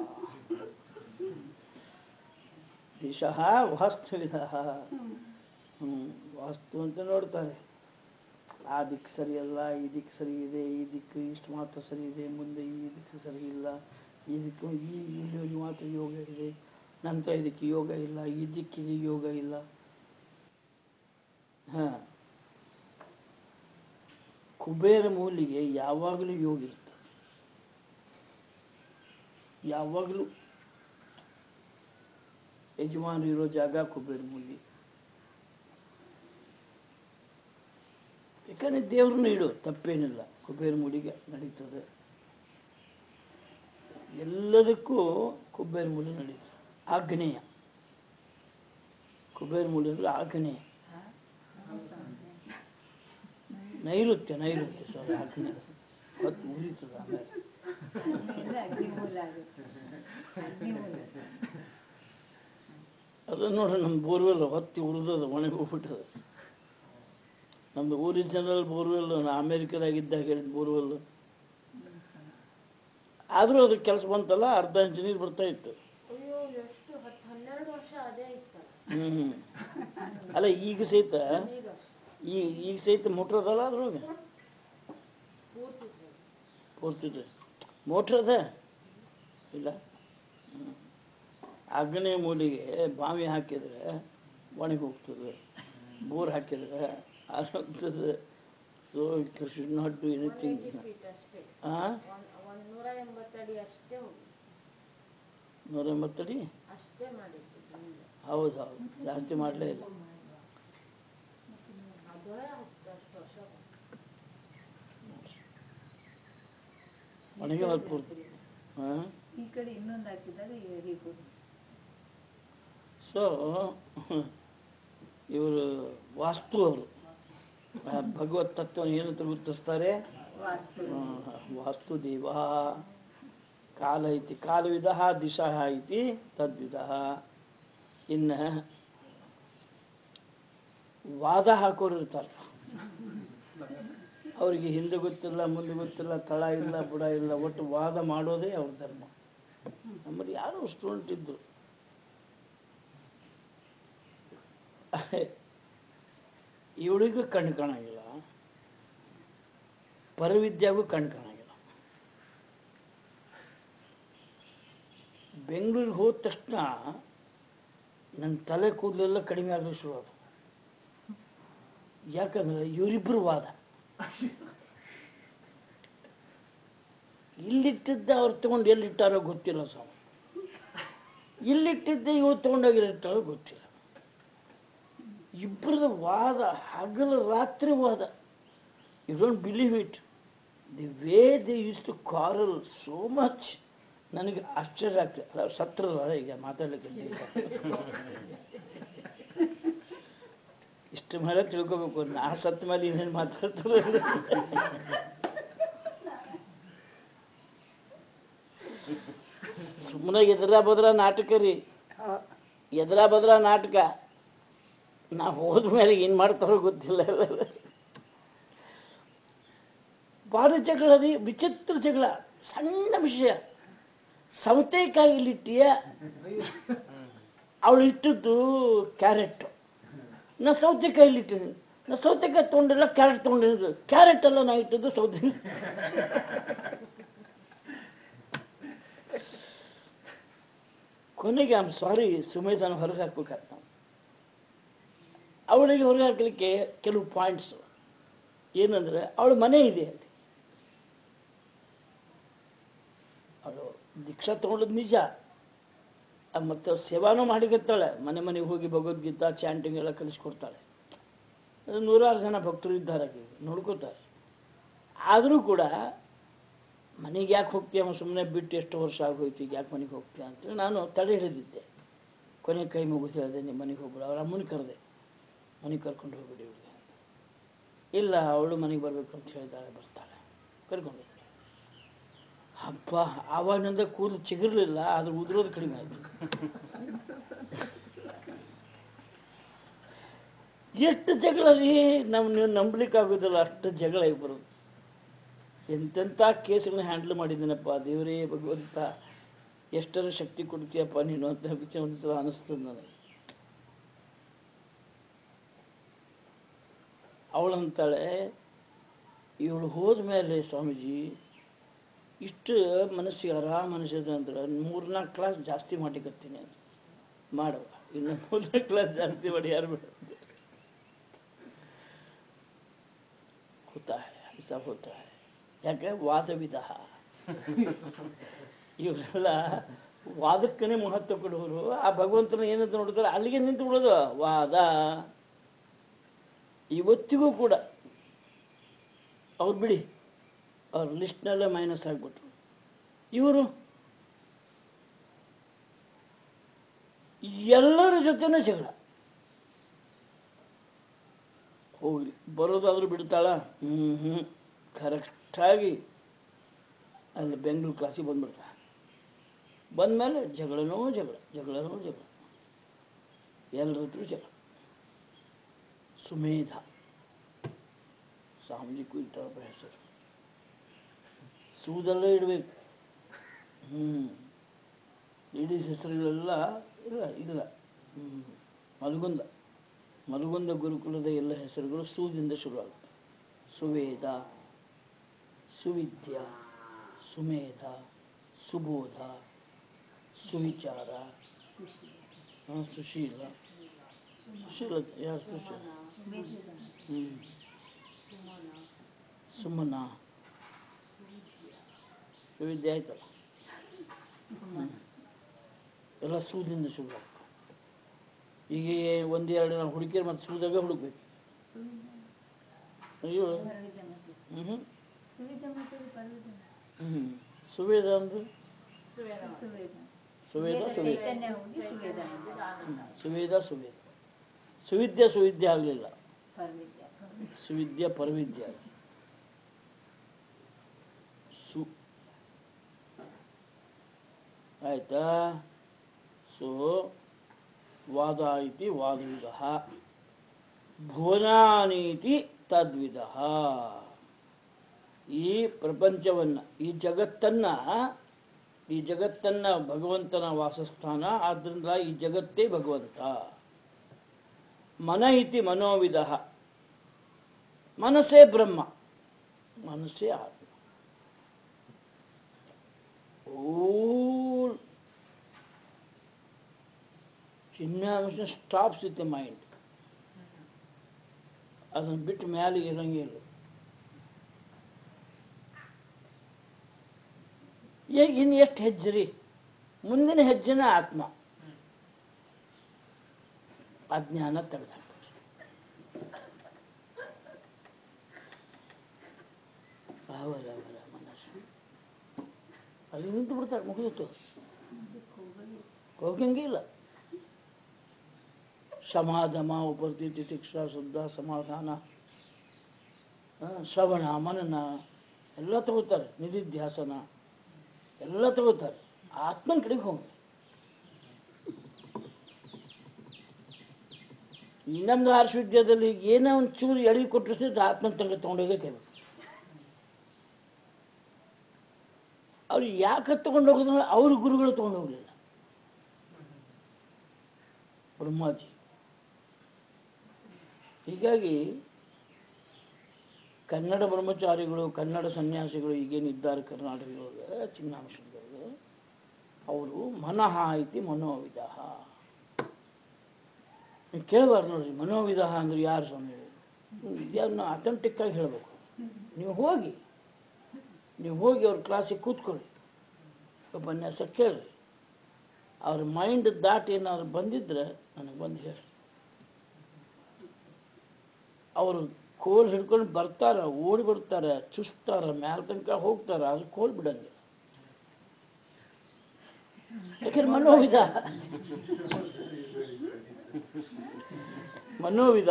ದಿಶಃ ವಾಸ್ತುವಿದ ಹ್ಮ್ ವಾಸ್ತು ಅಂತ ನೋಡ್ತಾರೆ ಆ ದಿಕ್ಕು ಸರಿಯಲ್ಲ ಈ ದಿಕ್ಕು ಸರಿ ಇದೆ ಈ ದಿಕ್ಕು ಇಷ್ಟು ಮಾತ್ರ ಸರಿ ಇದೆ ಮುಂದೆ ಈ ದಿಕ್ಕು ಸರಿ ಇಲ್ಲ ಈ ದಿಕ್ಕು ಈ ಇಲ್ಲಿ ಮಾತ್ರ ಯೋಗ ಇದೆ ನಂತರ ಇದಕ್ಕೆ ಯೋಗ ಇಲ್ಲ ಈ ದಿಕ್ಕಿಗೆ ಯೋಗ ಇಲ್ಲ ಹ ಕುಬೇರ ಮೂಲಿಗೆ ಯಾವಾಗಲೂ ಯೋಗ ಇರ್ತದೆ ಯಾವಾಗಲೂ ಯಜಮಾನ ಇರೋ ಜಾಗ ಕುಬೇರ ಮೂಲಿ ಯಾಕಂದ್ರೆ ದೇವ್ರನ್ನ ಇಡು ತಪ್ಪೇನಿಲ್ಲ ಕುಬೇರ ಮೂಲಿಗೆ ನಡೀತದೆ ಎಲ್ಲದಕ್ಕೂ ಕುಬೇರ ಮೂಲಿ ನಡೀತದೆ ಆಗ್ನೇಯ ಕುಬೇರ ಮೂಲಿ ಅಂದ್ರೆ ಆಗ್ನೇಯ ನೈಋತ್ಯ ನೈಋತ್ಯ ಸಾರಿ ಆಗ್ನೇಯ ಹೊತ್ತು ಉರಿತದ ಆಮೇಲೆ ಅಗ್ನಿಮೂಲ ಅದು ಅಗ್ನಿಮೂಲ ಅದನ್ನ ನೋಡ್ರಿ ನಮ್ಮ ಬೋರ್ವೆಲ್ ಹೊತ್ತಿ ಉರಿದದ ಒಣಗಿ ಹೋಗ್ಬಿಟ್ಟದ ನಮ್ದು ಒರಿಜಿನಲ್ ಬೋರ್ವೆಲ್ ನಾ ಅಮೇರಿಕದಾಗಿದ್ದಾಗ ಹೇಳಿದ ಬೋರ್ವೆಲ್ ಆದರೂ ಅದ್ರ ಕೆಲಸ ಬಂತಲ್ಲ ಅರ್ಧ ಇಂಚ್ ನೀರು ಬರ್ತಾ ಇತ್ತು ಅಯ್ಯೋ ಎಷ್ಟು ಹತ್ತು ಹನ್ನೆರಡು ವರ್ಷ ಅದೇ ಇತ್ತಲ್ಲ ಹ್ಮ್ ಅಲ್ಲ ಈಗ ಸಹಿತ ಹದಿನೈದು ವರ್ಷ ಈ ಈಗ ಸಹಿತ ಮೋಟ್ರ್ ಅದಲ್ಲ ಅದ್ರೊಳಗೆ ಪೂರ್ತಿ ಹೋಗಿ. ಪೂರ್ತಿದೆ ಮೋಟ್ರ್ ಅದ ಇಲ್ಲ ಹ್ಮ್. ಆಗ್ನೇಯ ಮೂಲಿಗೆ ಬಾವಿ ಹಾಕಿದ್ರೆ ಒಣಗಿ ಹೋಗ್ತದೆ ಬೋರ್ ಹಾಕಿದ್ರೆ ಆರೋಗ್ತದೆ so should not do anything 180 feet ಅಷ್ಟೇ ಆ ಒಂದ್ ಒಂದ್ ನೂರ ಎಂಬತ್ತಡಿ ಅಷ್ಟೇ ಹೋಗಿ ನೂರ ಎಂಬತ್ತಡಿ ಅಷ್ಟೇ ಮಾಡಿದ್ದು ಮುಂದೆ ಹೌದು ಹೌದು ಜಾಸ್ತಿ ಮಾಡಲೇ ಇಲ್ಲ ಅದೇ ಹತ್ತು ಅಷ್ಟು ವರ್ಷ ಬಂತು. ಒಣಗಿ ಹೋದ್ ಪೂರ್ತಿ ಹಾಂ ಈ ಕಡೆ ಇನ್ನೊಂದು ಹಾಕಿದಾಗ ಹೀಗೂ ಸೊ ಇವರು ವಾಸ್ತು ಅವರು ಆ ಭಗವತ್ ತತ್ವ ಏನಂತ ಗುರುತಿಸ್ತಾರೆ ವಾಸ್ತು ಆ, ವಾಸ್ತುದೇವ ಕಾಲ ಇತಿ ಕಾಲವಿದ ದಿಶಾ ಇತಿ ತದ್ವಿಧ ಇನ್ನ ವಾದ ಹಾಕೋರು ಇರ್ತಾರೆ ಅವರಿಗೆ ಹಿಂದೆ ಗೊತ್ತಿಲ್ಲ ಮುಂದೆ ಗೊತ್ತಿಲ್ಲ ತಳ ಇಲ್ಲ ಬುಡ ಇಲ್ಲ ಒಟ್ಟು ವಾದ ಮಾಡೋದೇ ಅವ್ರ ಧರ್ಮ ನಮ್ಮಲ್ಲಿ ಯಾರು ಸ್ಟೂಡೆಂಟ್ ಇದ್ರು ಇವಳಿಗೂ ಕಣ್ಣು ಕಾಣಂಗಿಲ್ಲ ಪರವಿದ್ಯಾಗೂ ಕಣ್ಣು ಕಾಣಂಗಿಲ್ಲ ಬೆಂಗಳೂರಿಗೆ ಹೋದ ತಕ್ಷಣ ನನ್ನ ತಲೆ ಕೂದಲೆಲ್ಲ ಕಡಿಮೆ ಆಗಲಿಕ್ಕೆ ಶುರು ಆದವು ಯಾಕಂದ್ರೆ ಇವರಿಬ್ಬರು ವಾದ ಇಲ್ಲಿಟ್ಟಿದ್ದ ಅವ್ರು ತಗೊಂಡು ಎಲ್ಲಿಟ್ಟಾರೋ ಗೊತ್ತಿಲ್ಲ ಸ್ವಾಮಿ ಇಲ್ಲಿಟ್ಟಿದ್ದೆ ಇವ್ರು ತಗೊಂಡೋಗಿ ಎಲ್ಲಿಟ್ಟಾರೋ ಗೊತ್ತಿಲ್ಲ ಇಬ್ಬರದ ವಾದ ಹಗಲು ರಾತ್ರಿ ವಾದ you don't believe it the way they use to quarrel so much ನನಗೆ ಆಶ್ಚರ್ಯ ಆಗ್ತದೆ ಅಲ್ಲ ಸತ್ರಲ್ಲ ಈಗ ಮಾತಾಡ್ಲಿಕ್ಕೆ ಇಷ್ಟು ಮೇಲೆ ತಿಳ್ಕೊಬೇಕು ನಾ ಸತ್ತ ಮೇಲೆ ಇನ್ನೇನು ಮಾತಾಡ್ತಾರೆ ಸುಮ್ಮನೆ ಎದುರ ಬದ್ರ ನಾಟಕ ರೀ ಎದುರ ಬದ್ರ ನಾಟಕ ನಾ ಹೋದ್ಮೇಲೆ ಏನ್ ಮಾಡ್ತಾರೋ ಗೊತ್ತಿಲ್ಲ ಭಾರಿ ಜಗಳ ರೀ ವಿಚಿತ್ರ ಜಗಳ ಸಣ್ಣ ವಿಷಯ ಸೌತೆಕಾಯಿ ಇಲ್ಲಿಟ್ಟಿಯ ಅವಳು ಇಟ್ಟದ್ದು ಕ್ಯಾರೆಟ್ ನಾ ಸೌತೆಕಾಯಿ ಇಲ್ಲಿಟ್ಟಿದ್ದೀನಿ ನಾ ಸೌತೆಕಾಯಿ ತೊಗೊಂಡಿಲ್ಲ ಕ್ಯಾರೆಟ್ ತೊಗೊಂಡಿದ್ದು ಕ್ಯಾರೆಟ್ ಎಲ್ಲ ನಾ ಇಟ್ಟದ್ದು ಸೌತೆ ಕೊನೆಗೆ ಐಮ್ ಸಾರಿ ಸುಮೇಧನ ಹೊರಗೆ ಹಾಕ್ಬೇಕಾಗ್ತ ನಾವು ಅವಳಿಗೆ ಹೊರಗೆ ಹಾಕಲಿಕ್ಕೆ ಕೆಲವು ಪಾಯಿಂಟ್ಸ್ ಏನಂದ್ರೆ ಅವಳ ಮನೆ ಇದೆ ಅಲ್ಲಿ ಅವಳು ದೀಕ್ಷಾ ತಗೊಂಡದ್ ನಿಜ ಆ ಮತ್ತೆ ಸೇವಾನೂ ಮಾಡಿಕತ್ತಾಳೆ ಮನೆ ಮನೆಗೆ ಹೋಗಿ ಭಗವದ್ಗೀತಾ ಚಾಂಟಿಂಗ್ ಎಲ್ಲ ಕಲಿಸ್ಕೊಡ್ತಾಳೆ ಅದು ನೂರಾರು ಜನ ಭಕ್ತರು ಇದ್ದಾರೆ ಆಕೆಗೆ, ನೋಡ್ಕೋತಾರೆ ಆದರೂ ಕೂಡ ಮನೆಗೆ ಯಾಕೆ ಹೋಗ್ತೀಯ ಸುಮ್ಮನೆ ಬಿಟ್ಟು ಎಷ್ಟು ವರ್ಷ ಆಗೋಯ್ತು ಈಗ ಯಾಕೆ ಮನೆಗೆ ಹೋಗ್ತೀಯ ಅಂತೇಳಿ ನಾನು ತಡೆ ಹಿಡಿದಿದ್ದೆ ಕೊನೆ ಕೈ ಮುಗಿಸಿ ಹೇಳಿದೆ ನಿಮ್ಮ ಮನೆಗೆ ಹೋಗ್ಬಿಡು ಅವ್ರ ಅಮ್ಮನ ಕರೆದೆ ಮನೆಗೆ ಕರ್ಕೊಂಡು ಹೋಗ್ಬಿಡಿ ಇವಳಿಗೆ ಇಲ್ಲ ಅವಳು ಮನೆಗೆ ಬರ್ಬೇಕು ಅಂತ ಹೇಳಿದಾಳೆ ಬರ್ತಾಳೆ ಕರ್ಕೊಂಡು ಹೋಗ್ಬಿಡಿ. ಹಬ್ಬ ಆವಾಗಿನಿಂದ ಕೂದಲು ಚಿಗುರ್ಲಿಲ್ಲ ಆದ್ರೆ ಉದುರೋದು ಕಡಿಮೆ ಆಯ್ತು ಎಷ್ಟು ಜಗಳ ರೀ ನಮ್ ನೀವು ನಂಬಲಿಕ್ಕೆ ಆಗೋದಿಲ್ಲ ಅಷ್ಟು ಜಗಳ ಆಗಿ ಬರೋದು ಎಂತೆಂಥ ಕೇಸ್ಗಳನ್ನ ಹ್ಯಾಂಡಲ್ ಮಾಡಿದ್ದೀನಪ್ಪ ದೇವರೇ ಭಗವಂತ ಎಷ್ಟರ ಶಕ್ತಿ ಕೊಡ್ತೀಯಪ್ಪ ನೀನು ಅಂತ ವಿಚಾರ ಒಂದ್ಸಲ ಅನಿಸ್ತದೆ ನನಗೆ ಅವಳಂತಾಳೆ ಇವಳು ಹೋದ ಮೇಲೆ ಸ್ವಾಮೀಜಿ ಇಷ್ಟು ಮನಸ್ಸಿಗೆ ಆರಾಮ ಅನಿಸಿದೆ ಅಂದ್ರೆ ಮೂರ್ನಾಲ್ಕು ಕ್ಲಾಸ್ ಜಾಸ್ತಿ ಮಾಡಿಕತ್ತೀನಿ ಅಂತ ಮಾಡುವ ಇನ್ನು ಮೂರ್ನಾಲ್ಕು ಕ್ಲಾಸ್ ಜಾಸ್ತಿ ಮಾಡಿ ಯಾರು ಬಿಡ होता है ऐसा होता है ಯಾಕೆ ವಾದವಿಧ ಇವರೆಲ್ಲ ವಾದಕ್ಕನೇ ಮಹತ್ವ ಕೊಡುವರು ಆ ಭಗವಂತನ ಏನಂತ ನೋಡಿದ್ರೆ ಅಲ್ಲಿಗೆ ನಿಂತು ಬಿಡೋದು ವಾದ ಇವತ್ತಿಗೂ ಕೂಡ ಅವ್ರು ಬಿಡಿ ಅವ್ರ ಲಿಸ್ಟ್ನಲ್ಲೇ ಮೈನಸ್ ಆಗ್ಬಿಟ್ರು ಇವರು ಎಲ್ಲರ ಜೊತೆನೂ ಜಗಳ ಹೋಗ್ಲಿ ಬರೋದಾದ್ರೂ ಬಿಡ್ತಾಳ ಹ್ಮ್ ಹ್ಮ್ ಕರೆಕ್ಟಾಗಿ ಅಲ್ಲಿ ಬೆಂಗಳೂರು ಕ್ಲಾಸಿಗೆ ಬಂದ್ಬಿಡ್ತಾಳ ಬಂದ್ಮೇಲೆ ಜಗಳನೋ ಜಗಳ ಜಗಳನೋ ಜಗಳ ಎಲ್ಲರ ಹತ್ರ ಜಗಳ ಸುಮೇಧ ಸ್ವಾಮೀಜಿಗೂ ಇಟ್ಟರಪ್ಪ ಹೆಸರು ಸೂದಲ್ಲೇ ಇಡಬೇಕು ಹ್ಮ್ ಇಡೀ ಹೆಸರುಗಳೆಲ್ಲ ಇಲ್ಲ ಇಲ್ಲ ಹ್ಮ್ ಮಲಗುಂದ ಮಲಗುಂದ ಗುರುಕುಲದ ಎಲ್ಲ ಹೆಸರುಗಳು ಸೂದಿಂದ ಶುರುವಾಗುತ್ತೆ ಸುವೇದ ಸುವಿದ್ಯ ಸುಮೇಧ ಸುಬೋಧ ಸುವಿಚಾರ ಆ, ಸುಶೀಲ ಸುಶೀಲ ಯಾರು ಸುಶೀಲ ಹ್ಮ್ ಸುಮನ ಸುವಿದ್ಯೆ ಆಯ್ತಲ್ಲ ಹ್ಮ್. ಎಲ್ಲ ಸೂದಿಂದ ಶುರುವಾಗುತ್ತೆ ಈಗ ಒಂದೆರಡು ನಾವು ಹುಡುಕಿದ್ರೆ ಮತ್ತೆ ಸೂದಾಗ ಹುಡುಕ್ಬೇಕು ಅಯ್ಯೋ ಹ್ಮ್ ಸುವಿಧ ಮತ್ತು ಪರ್ವಿಧ ಹ್ಮ್ ಸುವೇದ ಅಂದ್ರೆ ಸುವೇದ ಸುವೇದ ಸುವೇದ ಚೈತನ್ಯ ಹೋಗಿ ಸುವೇದ ಹ್ಮ್. ಸುವೇದ ಸುವೇದ ಸುವಿದ್ಯೆ ಸುವಿದ್ಯೆ ಆಗಲಿಲ್ಲ ಪರ್ವಿದ್ಯ ಸುವಿದ್ಯೆ ಪರವಿದ್ಯೆ ಆಗಿ. ಸು ಆಯ್ತಾ ಸೊ ವಾದ ಇತಿ ವಾದವಿದ ಭುವನಾನೀತಿ ತದ್ವಿಧ ಈ ಪ್ರಪಂಚವನ್ನ ಈ ಜಗತ್ತನ್ನ ಈ ಜಗತ್ತನ್ನ ಭಗವಂತನ ವಾಸಸ್ಥಾನ ಆದ್ರಿಂದ ಈ ಜಗತ್ತೇ ಭಗವಂತ ಮನ ಇತಿ ಮನೋವಿಧ ಮನಸ್ಸೇ ಬ್ರಹ್ಮ ಮನಸ್ಸೇ ಆತ್ಮ ಓಲ್ ಚಿನ್ಮಾಂಶ ಸ್ಟಾಪ್ಸ್ ವಿತ್ ದ ಮೈಂಡ್ ಅದನ್ನು ಬಿಟ್ಟು ಮೇಲೆ ಇರಂಗಿಲ್ಲ ಈಗ ಇನ್ನು ಎಷ್ಟು ಹೆಜ್ಜೆ ರೀ ಮುಂದಿನ ಹೆಜ್ಜೆನ ಆತ್ಮ ಅಜ್ಞಾನ ತೆಗೆದ ಅವರ ಅವರ ಮನಸ್ಸು ಅಲ್ಲಿ ನಿಂತು ಬಿಡ್ತಾರೆ ಮುಗಿದಿತ್ತು ಹೋಗಂಗಿಲ್ಲ ಸಮಾಧಮ ಉಪರ್ತಿ ತಿತಿಕ್ಷಾ ಶುದ್ಧ ಸಮಾಧಾನ ಆ, ಶ್ರವಣ ಮನನ ಎಲ್ಲ ತಗೋತಾರೆ ನಿಧಿಧ್ಯಾಸನ ಎಲ್ಲ ತಗೋತಾರೆ ಆತ್ಮನ ಕಡೆಗೆ ಹೋಗಿ ನಮ್ದು ಆರ್ಷವಿದ್ಯದಲ್ಲಿ ಏನೋ ಒಂದು ಚೂರು ಎಳಿ ಕೊಟ್ಟರೆ ಸಹಿತ ಆತ್ಮನ ತನಕ ತಗೊಂಡೋಗೇ ಕೇಳಿ ಅವ್ರು ಯಾಕೆ ತಗೊಂಡು ಹೋಗೋದ್ರೆ ಅವ್ರ ಗುರುಗಳು ತಗೊಂಡು ಹೋಗ್ಲಿಲ್ಲ ಬ್ರಹ್ಮಾಜಿ ಹೀಗಾಗಿ ಕನ್ನಡ ಬ್ರಹ್ಮಚಾರಿಗಳು ಕನ್ನಡ ಸನ್ಯಾಸಿಗಳು ಈಗೇನಿದ್ದಾರೆ ಕರ್ನಾಟಕದೊಳಗೆ ಚಿನ್ನಾಂಶದೊಳಗೆ ಅವರು ಮನಃ ಇತಿ ಮನೋವಿಧ ನೀವು ಕೇಳಬಾರ್ದು ನೋಡ್ರಿ ಮನೋವಿಧ ಅಂದ್ರೆ ಯಾರು ಸ್ವಾಮಿ ಇದನ್ನು ಅಥೆಂಟಿಕ್ ಆಗಿ ಹೇಳಬೇಕು ನೀವು ಹೋಗಿ ನೀವು ಹೋಗಿ ಅವ್ರ ಕ್ಲಾಸಿಗೆ ಕೂತ್ಕೊಳ್ಳಿ ಉಪನ್ಯಾಸ ಕೇಳ್ರಿ ಅವ್ರ ಮೈಂಡ್ ದಾಟಿ ಏನಾದ್ರು ಬಂದಿದ್ರೆ ನನಗೆ ಬಂದು ಹೇಳಿ ಅವರು ಕೋಲ್ ಹಿಡ್ಕೊಂಡು ಬರ್ತಾರ ಓಡಿ ಬರ್ತಾರ ಚುಸ್ತಾರ ಮ್ಯಾಲ ತನಕ ಹೋಗ್ತಾರ ಅದು ಕೋಲ್ ಬಿಡಂಗಿಲ್ಲ ಯಾಕಂದ್ರೆ ಮನೋವಿಧ ಮನೋವಿಧ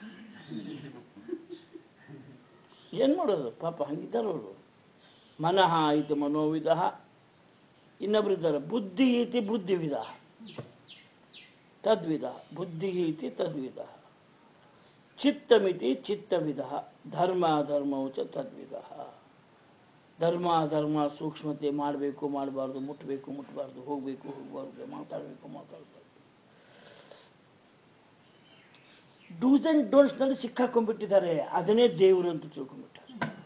ಏನ್ ಮಾಡೋದು ಪಾಪ ಹಂಗಿದ್ದಾರ ಅವರು ಮನಃ ಇತಿ ಮನೋವಿಧ ಇನ್ನೊಬ್ರು ಇದ್ದಾರೆ ಬುದ್ಧಿ ಇತಿ ಬುದ್ಧಿವಿಧ ತದ್ವಿಧ ಬುದ್ಧಿ ಇತಿ ತದ್ವಿಧ ಚಿತ್ತಮಿತಿ ಚಿತ್ತವಿಧ ಧರ್ಮ ಧರ್ಮವು ಚ ತದ್ವಿಧ ಧರ್ಮ ಧರ್ಮ ಸೂಕ್ಷ್ಮತೆ ಮಾಡಬೇಕು ಮಾಡಬಾರ್ದು ಮುಟ್ಟಬೇಕು ಮುಟ್ಟಬಾರ್ದು ಹೋಗ್ಬೇಕು ಹೋಗ್ಬಾರ್ದು ಮಾತಾಡಬೇಕು ಮಾತಾಡಬಾರ್ದು ಡೂಸ್ ಅಂಡ್ ಡೋಂಟ್ಸ್ ನಲ್ಲಿ ಸಿಕ್ಕಾಕೊಂಡ್ಬಿಟ್ಟಿದ್ದಾರೆ ಅದನ್ನೇ ದೇವರು ಅಂತ ತಿಳ್ಕೊಂಡ್ಬಿಟ್ಟಾರೆ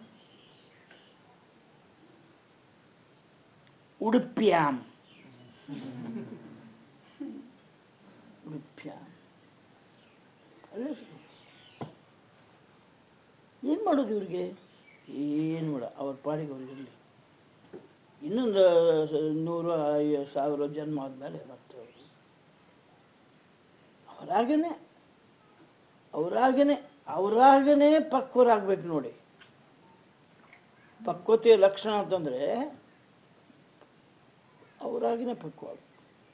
ಉಡುಪ್ಯಾಂ ಉಡುಪ್ಯಾಂ ಅಲ್ಲೇ ಸಿಕ್ಕು. ಏನ್ ಮಾಡೋದು ಇವ್ರಿಗೆ ಏನು ಬೇಡ ಅವ್ರ ಪಾಡಿಗೆ ಅವ್ರು ಇರಲಿ ಇನ್ನೊಂದು ನೂರು ಐ- ಸಾವಿರ ಜನ್ಮ ಆದ್ಮೇಲೆ ಮತ್ತೆ ಅವರು ಅವರಾಗೇನೆ ಅವರಾಗೇನೆ ಅವರಾಗೇನೆ ಪಕ್ವರಾಗ್ಬೇಕು ನೋಡಿ ಪಕ್ವತೆಯ ಲಕ್ಷಣ ಅಂತಂದ್ರೆ ಅವರಾಗಿನೇ ಪಕ್ವ ಆಗ್ಬೇಕು.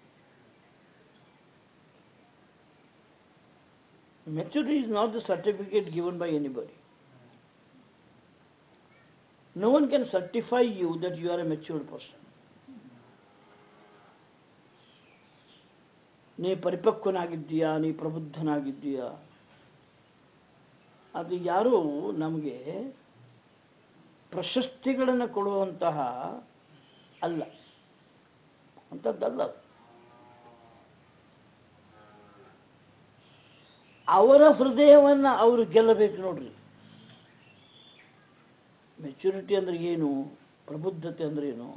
Maturity is not the certificate given by anybody. No one can certify you that you are a matured person. ನೀ ಪರಿಪಕ್ವನಾಗಿದ್ದೀಯಾ ನೀ ಪ್ರಬುದ್ಧನಾಗಿದ್ದೀಯಾ ಅದು ಯಾರೂ ನಮಗೆ ಪ್ರಶಸ್ತಿಗಳನ್ನು ಕೊಡುವಂತಹ ಅಲ್ಲ ಅಂಥದ್ದಲ್ಲ ಅದು. ಅವರ ಹೃದಯವನ್ನ ಅವರು ಗೆಲ್ಲಬೇಕು ನೋಡ್ರಿ ಮೆಚುರಿಟಿ ಅಂದ್ರೆ ಏನು ಪ್ರಬುದ್ಧತೆ ಅಂದ್ರೆ ಏನು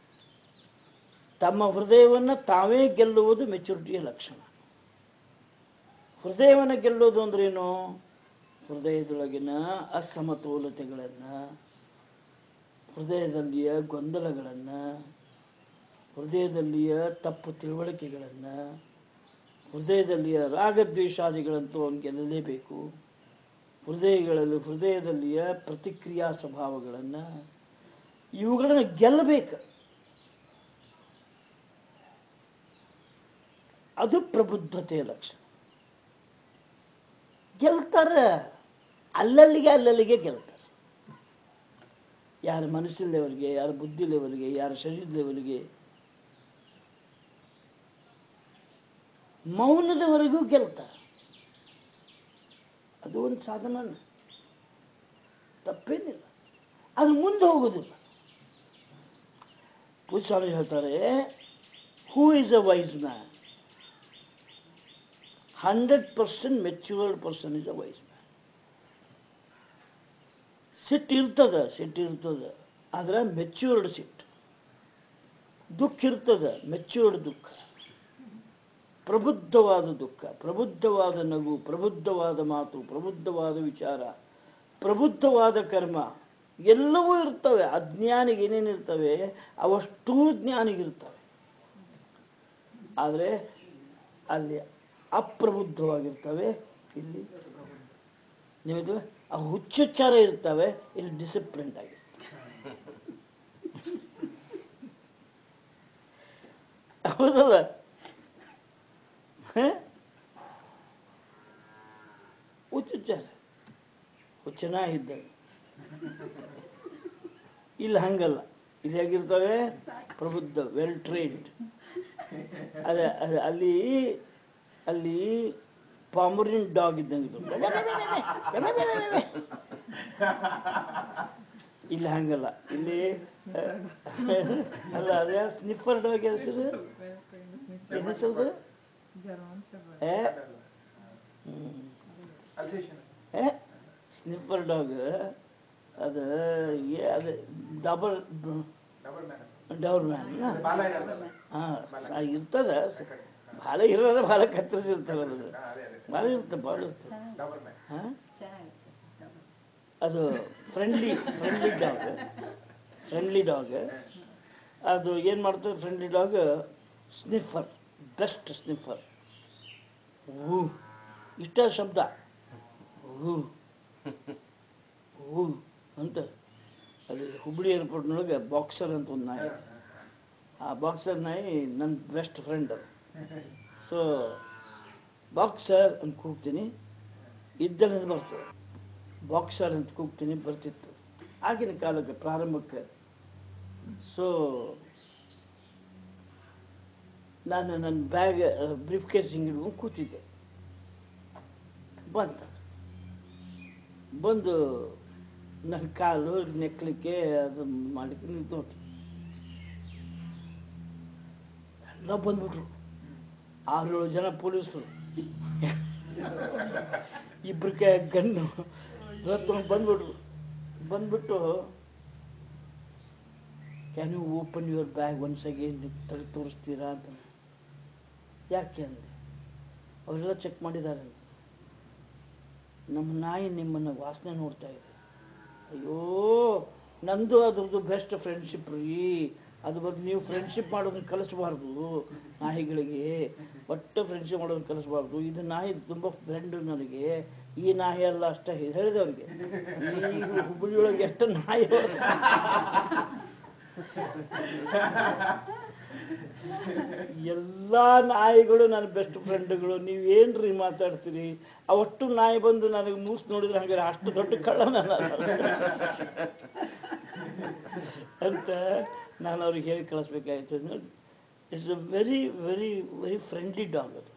ತಮ್ಮ ಹೃದಯವನ್ನ ತಾವೇ ಗೆಲ್ಲುವುದು ಮೆಚುರಿಟಿಯ ಲಕ್ಷಣ ಹೃದಯವನ್ನು ಗೆಲ್ಲೋದು ಅಂದ್ರೇನು ಹೃದಯದೊಳಗಿನ ಅಸಮತೋಲತೆಗಳನ್ನ ಹೃದಯದಲ್ಲಿಯ ಗೊಂದಲಗಳನ್ನ ಹೃದಯದಲ್ಲಿಯ ತಪ್ಪು ತಿಳುವಳಿಕೆಗಳನ್ನ ಹೃದಯದಲ್ಲಿಯ ರಾಗದ್ವೇಷಾದಿಗಳಂತೂ ಅವನು ಗೆಲ್ಲಲೇಬೇಕು ಹೃದಯಗಳಲ್ಲಿ ಹೃದಯದಲ್ಲಿಯ ಪ್ರತಿಕ್ರಿಯಾ ಸ್ವಭಾವಗಳನ್ನು ಇವುಗಳನ್ನು ಗೆಲ್ಲಬೇಕು ಅದು ಪ್ರಬುದ್ಧತೆಯ ಲಕ್ಷಣ ಗೆಲ್ತಾರೆ ಅಲ್ಲಲ್ಲಿಗೆ ಅಲ್ಲಲ್ಲಿಗೆ ಗೆಲ್ತಾರೆ ಯಾರ ಮನಸ್ಸಿನ ಲೆವೆಲ್ಗೆ ಯಾರ ಬುದ್ಧಿ ಲೆವೆಲ್ಗೆ ಯಾರ ಶರೀರದ ಲೆವೆಲ್ಗೆ ಮೌನದವರೆಗೂ ಗೆಲ್ತಾರೆ ಅದು ಒಂದು ಸಾಧನ ತಪ್ಪೇನಿಲ್ಲ ಅದು ಮುಂದೆ ಹೋಗೋದಿಲ್ಲ ಪೂಜಾರಿ ಹೇಳ್ತಾರೆ who is a wise man hundred percent matured person is a wise man ಸಿಟ್ಟು ಇರ್ತದ ಸಿಟ್ಟು ಇರ್ತದ ಆದ್ರೆ ಮೆಚ್ಯೂರ್ಡ್ ಸಿಟ್ಟು ದುಃಖ ಇರ್ತದ ಮೆಚ್ಯೂರ್ಡ್ ದುಃಖ ಪ್ರಬುದ್ಧವಾದ ದುಃಖ ಪ್ರಬುದ್ಧವಾದ ನಗು ಪ್ರಬುದ್ಧವಾದ ಮಾತು ಪ್ರಬುದ್ಧವಾದ ವಿಚಾರ ಪ್ರಬುದ್ಧವಾದ ಕರ್ಮ ಎಲ್ಲವೂ ಇರ್ತವೆ ಅಜ್ಞಾನಿಗೆ ಏನೇನಿರ್ತವೆ ಅವಷ್ಟೂ ಜ್ಞಾನಿಗಿರ್ತವೆ ಆದರೆ ಅಲ್ಲಿ ಅಪ್ರಬುದ್ಧವಾಗಿರ್ತವೆ ಇಲ್ಲಿ ನಿಮಗೆ ಆ ಹುಚ್ಚುಚ್ಚಾರ ಇರ್ತವೆ ಇಲ್ಲಿ ಡಿಸಿಪ್ಲಿನ್ ಆಗಿರ್ತವೆ ಹೌದಲ್ಲ ಹ? ಹುಚ್ಚುಚ್ಚಾರ ಹುಚ್ಚನ ಇದ್ದಾಗ ಇಲ್ಲಿ ಹಂಗಲ್ಲ ಇಲ್ಲಿ ಹೇಗಿರ್ತವೆ ಪ್ರಬುದ್ಧ ವೆಲ್ ಟ್ರೈನ್ಡ್ ಅದೇ ಅದೇ ಅಲ್ಲಿ ಅಲ್ಲಿ ಪಾಮರಿನ್ ಡಾಗ್ ಇದ್ದಂಗೆ ಇದು. ಇಲ್ಲಿ ಹಂಗಲ್ಲ ಇಲ್ಲಿ ಅಲ್ಲ ಅದೇ ಸ್ನಿಪ್ಪರ್ ಡಾಗ್ ಹೆಸರು ಏನ್ ಹೆಸರು ಏ ಹ್ಮ್. ಏ ಸ್ನಿಪ್ಪರ್ ಡಾಗ್ ಅದು ಏ ಅದು ಡಬಲ್ ಡಬಲ್ ಮ್ಯಾನ್ ಹಾ ಸ- ಇರ್ತದ ಭಾಳ ಇರೋದ ಭಾಳ ಕತ್ತರಿಸಿರ್ತಾವ ಅದು ಭಾಳ ಇರ್ತದೆ ಭಾಳ ಇರ್ತದೆ ಹಾ ಚೆನ್ನಾಗಿರುತ್ತೆ ಸರ್ ಡಬಲ್ ಅದು friendly friendly dog friendly dog ಅದು ಏನು ಮಾಡ್ತದೆ friendly dog sniffer best sniffer ಹೂ ಇಷ್ಟ ಶಬ್ದ ಹೂ ಹೂ ಅಂತ ಅಲ್ಲಿ ಹುಬ್ಳಿ ಏರ್ಪೋರ್ಟ್ನೊಳಗೆ ಬಾಕ್ಸರ್ ಅಂತ ಒಂದು ನಾಯಿ ಆ ಬಾಕ್ಸರ್ ನಾಯಿ ನನ್ನ ಬೆಸ್ಟ್ ಫ್ರೆಂಡ್ ಅದು ಸೊ ಬಾಕ್ಸರ್ ಅಂತ ಕೂಗ್ತೀನಿ ಇದ್ದಲ್ಲಿಂದ ಬರ್ತದೆ ಬಾಕ್ಸರ್ ಅಂತ ಕೂಗ್ತೀನಿ ಬರ್ತಿತ್ತು ಆಗಿನ ಕಾಲಕ್ಕೆ ಪ್ರಾರಂಭಕ್ಕೆ ಸೊ ನಾನು ನನ್ನ ಬ್ಯಾಗ್ ಬ್ರೀಫ್ ಕೇಸ್ ಹಿಂಗಿಡ್ಕೊಂಡು ಕೂತಿದ್ದೆ ಬಂತ ಬಂದು ನನ್ನ ಕಾಲು ನೆಕ್ಲಿಕ್ಕೆ ಅದು ಮಾಡಲಿಕ್ಕೆ ನಿಂತು ಎಲ್ಲ ಬಂದ್ಬಿಟ್ರು ಆರು ಏಳು ಜನ ಪೊಲೀಸರು ಇಬ್ರ ಕೈ ಗನ್ನು ಇವತ್ತು ಬಂದ್ಬಿಟ್ರು ಬಂದ್ಬಿಟ್ಟು can you open your bag once again ತೆಗೆದು ತೋರಿಸ್ತೀರಾ ಅಂತ ಯಾಕೆ ಅಂದೆ ಅವರೆಲ್ಲ ಚೆಕ್ ಮಾಡಿದ್ದಾರೆ ಅಂತ ನಮ್ಮ ನಾಯಿ ನಿಮ್ಮನ್ನು ವಾಸನೆ ನೋಡ್ತಾ ಇದೆ ಅಯ್ಯೋ ನಂದು ಅದ್ರದ್ದು ಬೆಸ್ಟ್ ಫ್ರೆಂಡ್ಶಿಪ್ ರೀ ಅದು ಬದ್ ನೀವು ಫ್ರೆಂಡ್ಶಿಪ್ ಮಾಡೋದನ್ನ ಕಲಿಸಬಾರ್ದು ನಾಯಿಗಳಿಗೆ ಒಟ್ಟು ಫ್ರೆಂಡ್ಶಿಪ್ ಮಾಡೋದನ್ನ ಕಲಿಸಬಾರ್ದು ಇದು ನಾಯಿ ತುಂಬ ಫ್ರೆಂಡ್ ನನಗೆ ಈ ನಾಯಿ ಅಲ್ಲ ಅಷ್ಟೇ ಹೇಳಿದೆ ಅವ್ರಿಗೆ ಈ ಹುಬ್ಬಳ್ಳಿಯೊಳಗೆ ಎಷ್ಟು ನಾಯಿ ಅವ. ಎಲ್ಲಾ ನಾಯಿಗಳು ನನ್ನ ಬೆಸ್ಟ್ ಫ್ರೆಂಡ್ಗಳು ನೀವೇನ್ರಿ ಮಾತಾಡ್ತೀರಿ ಅವಷ್ಟು ನಾಯಿ ಬಂದು ನನಗೆ ಮೂಸ್ ನೋಡಿದ್ರೆ ಹಂಗೆ ಅಷ್ಟು ದೊಡ್ಡ ಕಳ್ಳ ನಾನು ಅಂತ ನಾನು ಅವ್ರಿಗೆ ಹೇಳಿ ಕಳಿಸ್ಬೇಕಾಯ್ತು it's a very very very friendly dog ಅದು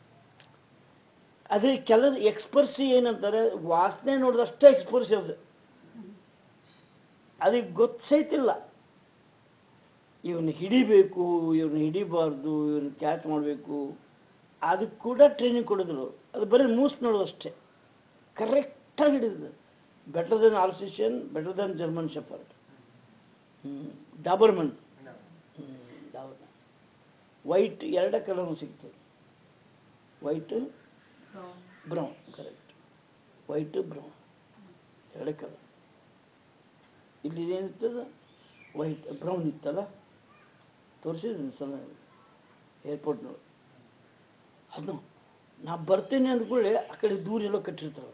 ಅದೇ ಕೆಲವು ಎಕ್ಸ್ಪರ್ಸಿ ಏನಂತಾರೆ ವಾಸನೆ ನೋಡಿದಷ್ಟೇ ಎಕ್ಸ್ಪರ್ಸಿ ಅದು ಅದಕ್ಕೆ ಗೊತ್ತೈತಿಲ್ಲ ಇವನು ಹಿಡಿಬೇಕು ಇವನು ಹಿಡಿಬಾರ್ದು ಇವನು ಕ್ಯಾಚ್ ಮಾಡಬೇಕು ಅದಕ್ಕೆ ಕೂಡ ಟ್ರೈನಿಂಗ್ ಕೊಡಿದ್ರು ಅದು ಬರೀ ಮೂಸ್ ನೋಡೋದಷ್ಟೇ ಕರೆಕ್ಟಾಗಿ ಹಿಡಿದ್ರು better than Alsatian better than German shepherd Doberman Doberman white ಎರಡೇ ಕಲರ್ ಸಿಗ್ತದೆ white brown correct white brown ಎರಡೇ ಕಲರ್ ಇಲ್ಲಿ ಏನಿರ್ತದ ವೈಟ್ ಬ್ರೌನ್ ಇತ್ತಲ್ಲ ತೋರಿಸಿದ್ರಿ ಸಲ ಏರ್ಪೋರ್ಟ್ನೊಳಗೆ ಅದು ನಾ ಬರ್ತೀನಿ ಅಂದ್ಕೊಳ್ಳಿ ಆ ಕಡೆ ದೂರ ಎಲ್ಲೋ ಕಟ್ಟಿರ್ತಾರೆ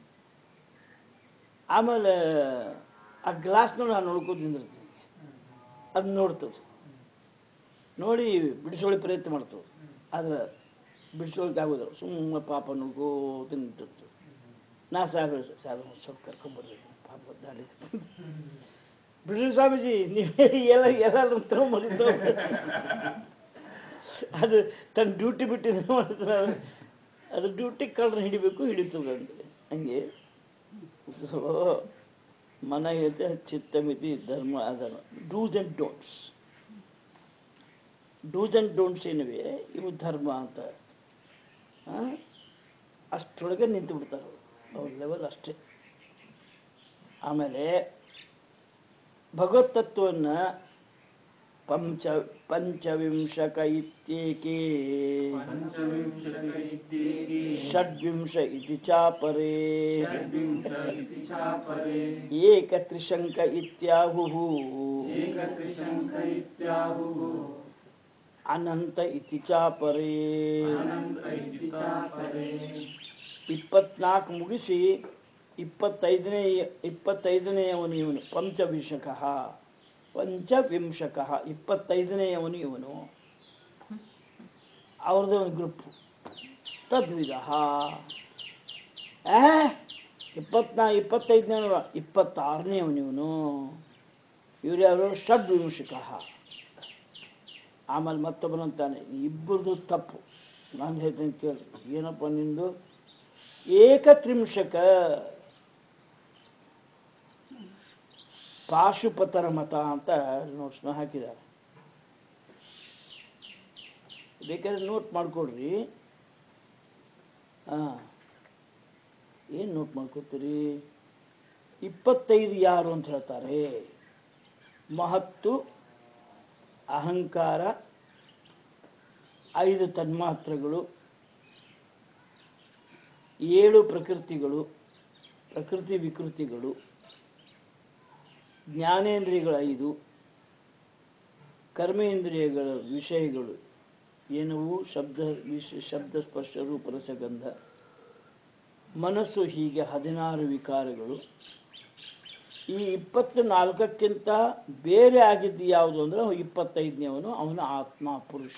ಆಮೇಲೆ ಆ ಗ್ಲಾಸ್ನೊಳಗೆ ನಾನು ನೋಡ್ಕೊಂಡು ನಿಂದಿರ್ತೀನಿ ಅದು ನೋಡ್ತದೆ ನೋಡಿ ಬಿಡಿಸೋಳಿ ಪ್ರಯತ್ನ ಮಾಡ್ತದೆ ಆದ್ರೆ ಬಿಡಿಸೋಳಿಗೆ ಆಗೋದಿಲ್ಲ ಸುಮ್ಮನೆ ಪಾಪ ನುಗ್ಗೋತ ನಿಂತಿರ್ತದೆ ನಾ ಸಾಹೇಬ್ರೆ ಸಾಹೇಬ್ ಒಂದ್ ಸ್ವಲ್ಪ ಕರ್ಕೊಂಡ್ಬರ್ಬೇಕು ಪಾಪ ದಾರಿ ಬಿಡ್ರಿ ಸ್ವಾಮೀಜಿ ನೀವೇ ಎಲ್ಲ ಎಲ್ಲ ತಗೊಂಬರಿದ್ದು ಅದು ತನ್ನ ಡ್ಯೂಟಿ ಬಿಟ್ಟಿದ್ದು ಮಾಡ್ತಾರೆ ಅದು ಡ್ಯೂಟಿ ಕಳ್ಳರನ್ನ ಹಿಡಿಬೇಕು ಹಿಡಿತದೆ ಅಂತ ಹಂಗೆ ಸೊ ಮನಯತೆ ಚಿತ್ತಮಿತಿ ಧರ್ಮ ಆಧಾರ dos and don'ts dos and don'ts anyway ಇವು ಧರ್ಮ ಅಂತ ಆ? ಅಷ್ಟರೊಳಗೆ ನಿಂತು ಬಿಡ್ತಾರೆ ಅವ್ರ ಲೆವೆಲ್ ಅಷ್ಟೇ ಆಮೇಲೆ ಭಗವತ್ ತತ್ವವನ್ನು ಪಂಚ ಪಂಚವಿಂಶಕ ಇತ್ಯೇಕೆ पञ्चविंशत इत्येके ಷಡ್ವಿಂಶ ಇತಿ ಚಾಪರೇ षड्विंश इति चापरे ಏಕತ್ರಿಶಂಕ ಇತ್ಯಾಹುಃ एकत्रिशङ्क इत्याहुः ಅನಂತ ಇತಿ ಚಾಪರೇ अनन्त इति चापरे ಇಪ್ಪತ್ನಾಲ್ಕು ಮುಗಿಸಿ ಇಪ್ಪತ್ತೈದನೇ ಇಪ್ಪತ್ತೈದನೆಯವನು ಇವನು ಪಂಚವಿಂಶಕ ಪಂಚವಿಂಶಕ ಇಪ್ಪತ್ತೈದನೆಯವನು ಇವನು ಅವ್ರದ್ದೇ ಒಂದು ಗ್ರೂಪ್ ತದ್ವಿಧ ಆ ಇಪ್ಪತ್ನಾ ಇಪ್ಪತ್ತೈದನೇ ಇಪ್ಪತ್ತಾರನೇವನು ಇವನು ಇವ್ರು ಯಾರು ಷಡ್ವಿಂಶಕ ಆಮೇಲೆ ಮತ್ತೊಬ್ಬನಂತಾನೆ ಇಬ್ಬರದು ತಪ್ಪು ನಾನು ಹೇಳ್ತೀನಿ ಕೇಳಿ ಏನಪ್ಪ ನಿಂದು ಏಕತ್ರಿಂಶಕ ಪಾಶುಪತರ ಮತ ಅಂತ ನೋಟ್ಸ್ನ ಹಾಕಿದ್ದಾರೆ ಬೇಕಾದ್ರೆ ನೋಟ್ ಮಾಡ್ಕೊಡ್ರಿ ಹಾ ಏನು ನೋಟ್ ಮಾಡ್ಕೋತೀರಿ ಇಪ್ಪತ್ತೈದು ಯಾರು ಅಂತ ಹೇಳ್ತಾರೆ ಮಹತ್ತು ಅಹಂಕಾರ ಐದು ತನ್ಮಾತ್ರಗಳು ಏಳು ಪ್ರಕೃತಿಗಳು ಪ್ರಕೃತಿ ವಿಕೃತಿಗಳು ಜ್ಞಾನೇಂದ್ರಿಯಗಳು ಐದು ಕರ್ಮೇಂದ್ರಿಯಗಳ ವಿಷಯಗಳು ಏನವು ಶಬ್ದ ವಿಷ ಶಬ್ದ ಸ್ಪರ್ಶ ರೂಪ ರಸಗಂಧ ಮನಸ್ಸು ಹೀಗೆ ಹದಿನಾರು ವಿಕಾರಗಳು ಈ ಇಪ್ಪತ್ತು ನಾಲ್ಕಕ್ಕಿಂತ ಬೇರೆ ಆಗಿದ್ದು ಯಾವುದು ಅಂದ್ರೆ ಇಪ್ಪತ್ತೈದನೇವನು ಅವನ ಆತ್ಮ ಪುರುಷ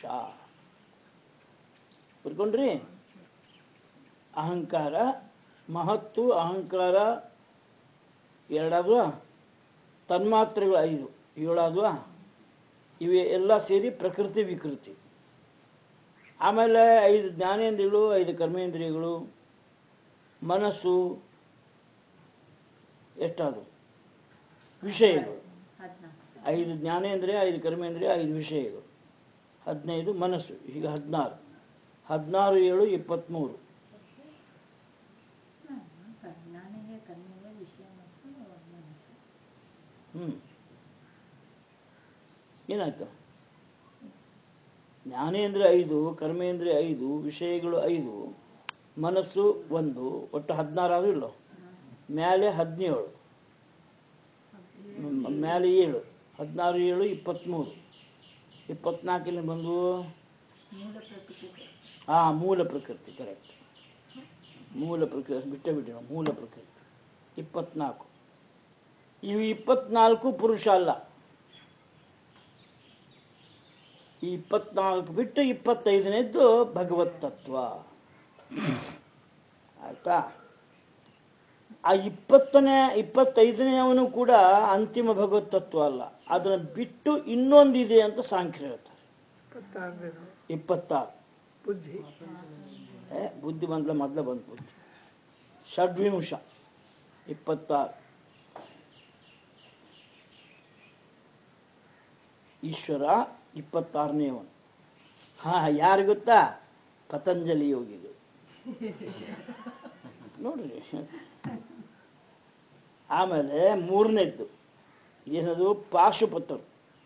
ಬರ್ಕೊಂಡ್ರಿ ಅಹಂಕಾರ ಮಹತ್ತು ಅಹಂಕಾರ ಎರಡಾದ್ವಾ ತನ್ಮಾತ್ರೆಗಳು ಐದು ಏಳಾದ್ವಾ ಇವೆ ಎಲ್ಲ ಸೇರಿ ಪ್ರಕೃತಿ ವಿಕೃತಿ ಆಮೇಲೆ ಐದು ಜ್ಞಾನೇಂದ್ರಿಯಗಳು ಐದು ಕರ್ಮೇಂದ್ರಿಯಗಳು ಮನಸ್ಸು ಎಷ್ಟಾದವು ವಿಷಯಗಳು ಹದಿನಾಲ್ಕು ಐದು ಜ್ಞಾನೇಂದ್ರಿಯ ಐದು ಕರ್ಮೇಂದ್ರಿಯ ಐದು ವಿಷಯಗಳು ಹದಿನೈದು ಮನಸ್ಸು ಈಗ ಹದಿನಾರು ಹದಿನಾರು ಏಳು ಇಪ್ಪತ್ತ್ಮೂರು ಜ್ಞಾನೇಂದ್ರಿಯ ಕರ್ಮೇಂದ್ರಿಯ ವಿಷಯ ಮತ್ತು ಮನಸ್ಸು ಹ್ಞೂ ಏನಾಯ್ತು ಜ್ಞಾನೇಂದ್ರಿಯ ಐದು ಕರ್ಮೇಂದ್ರಿಯ ಐದು ವಿಷಯಗಳು ಐದು ಮನಸ್ಸು ಒಂದು ಒಟ್ಟು ಹದಿನಾರು ಆದ್ರೂ ಇಲ್ಲೋ ಮೇಲೆ ಹದಿನೇಳು ಮ್- ಮೇಲೆ ಏಳು ಹದಿನಾರು ಏಳು ಇಪ್ಪತ್ತ್ಮೂರು ಇಪ್ಪತ್ನಾಲ್ಕಲ್ಲಿ ಬಂದು ಮೂಲ ಪ್ರಕೃತಿ ಆ ಮೂಲ ಪ್ರಕೃತಿ ಕರೆಕ್ಟ್ ಮೂಲ ಪ್ರಕೃತಿ ಬಿಟ್ಟೇ ಬಿಟ್ಟು ನಾವು ಮೂಲ ಪ್ರಕೃತಿ ಇಪ್ಪತ್ನಾಲ್ಕು ಇವು ಇಪ್ಪತ್ನಾಲ್ಕು ಪುರುಷ ಅಲ್ಲ ಈ ಇಪ್ಪತ್ನಾಲ್ಕು ಬಿಟ್ಟು ಇಪ್ಪತ್ತೈದನೇದ್ದು ಭಗವತ್ ತತ್ವ ಆಯ್ತಾ ಆ ಇಪ್ಪತ್ತನೇ ಇಪ್ಪತ್ತೈದನೇ ಅವನು ಕೂಡ ಅಂತಿಮ ಭಗವತ್ ತತ್ವ ಅಲ್ಲ ಅದನ್ನ ಬಿಟ್ಟು ಇನ್ನೊಂದಿದೆ ಅಂತ ಸಾಂಖ್ಯ ಹೇಳ್ತಾರೆ ಇಪ್ಪತ್ತಾರನೇದು ಇಪ್ಪತ್ತಾರು ಬುದ್ಧಿ ಏ, ಬುದ್ಧಿ ಬಂದ್ಲ ಮೊದಲ ಬಂತು ಬುದ್ಧಿ ಷಡ್ವಿಂಶ ಇಪ್ಪತ್ತಾರು ಈಶ್ವರ ಇಪ್ಪತ್ತಾರನೇವನು ಹಾ ಯಾರು ಗೊತ್ತಾ ಪತಂಜಲಿ ಯೋಗಿಗಳು ನೋಡ್ರಿ ಆಮೇಲೆ ಮೂರನೇದ್ದು ಏನದು ಪಾಶುಪತರು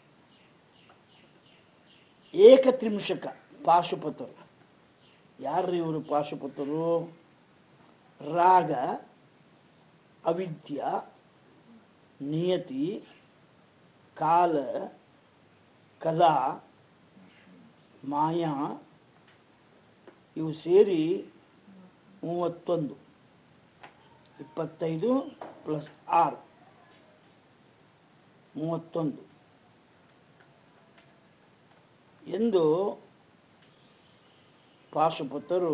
ಏಕತ್ರಿಂಶಕ ಪಾಶುಪತರು ಯಾರ್ರಿ ಇವರು ಪಾಶುಪತರು ರಾಗ ಅವಿದ್ಯ ನಿಯತಿ ಕಾಲ ಕಲಾ ಮಾಯಾ ಇವು ಸೇರಿ ಮೂವತ್ತೊಂದು ಇಪ್ಪತ್ತೈದು ಪ್ಲಸ್ ಆರು ಮೂವತ್ತೊಂದು ಎಂದು ಪಾಶುಪತರು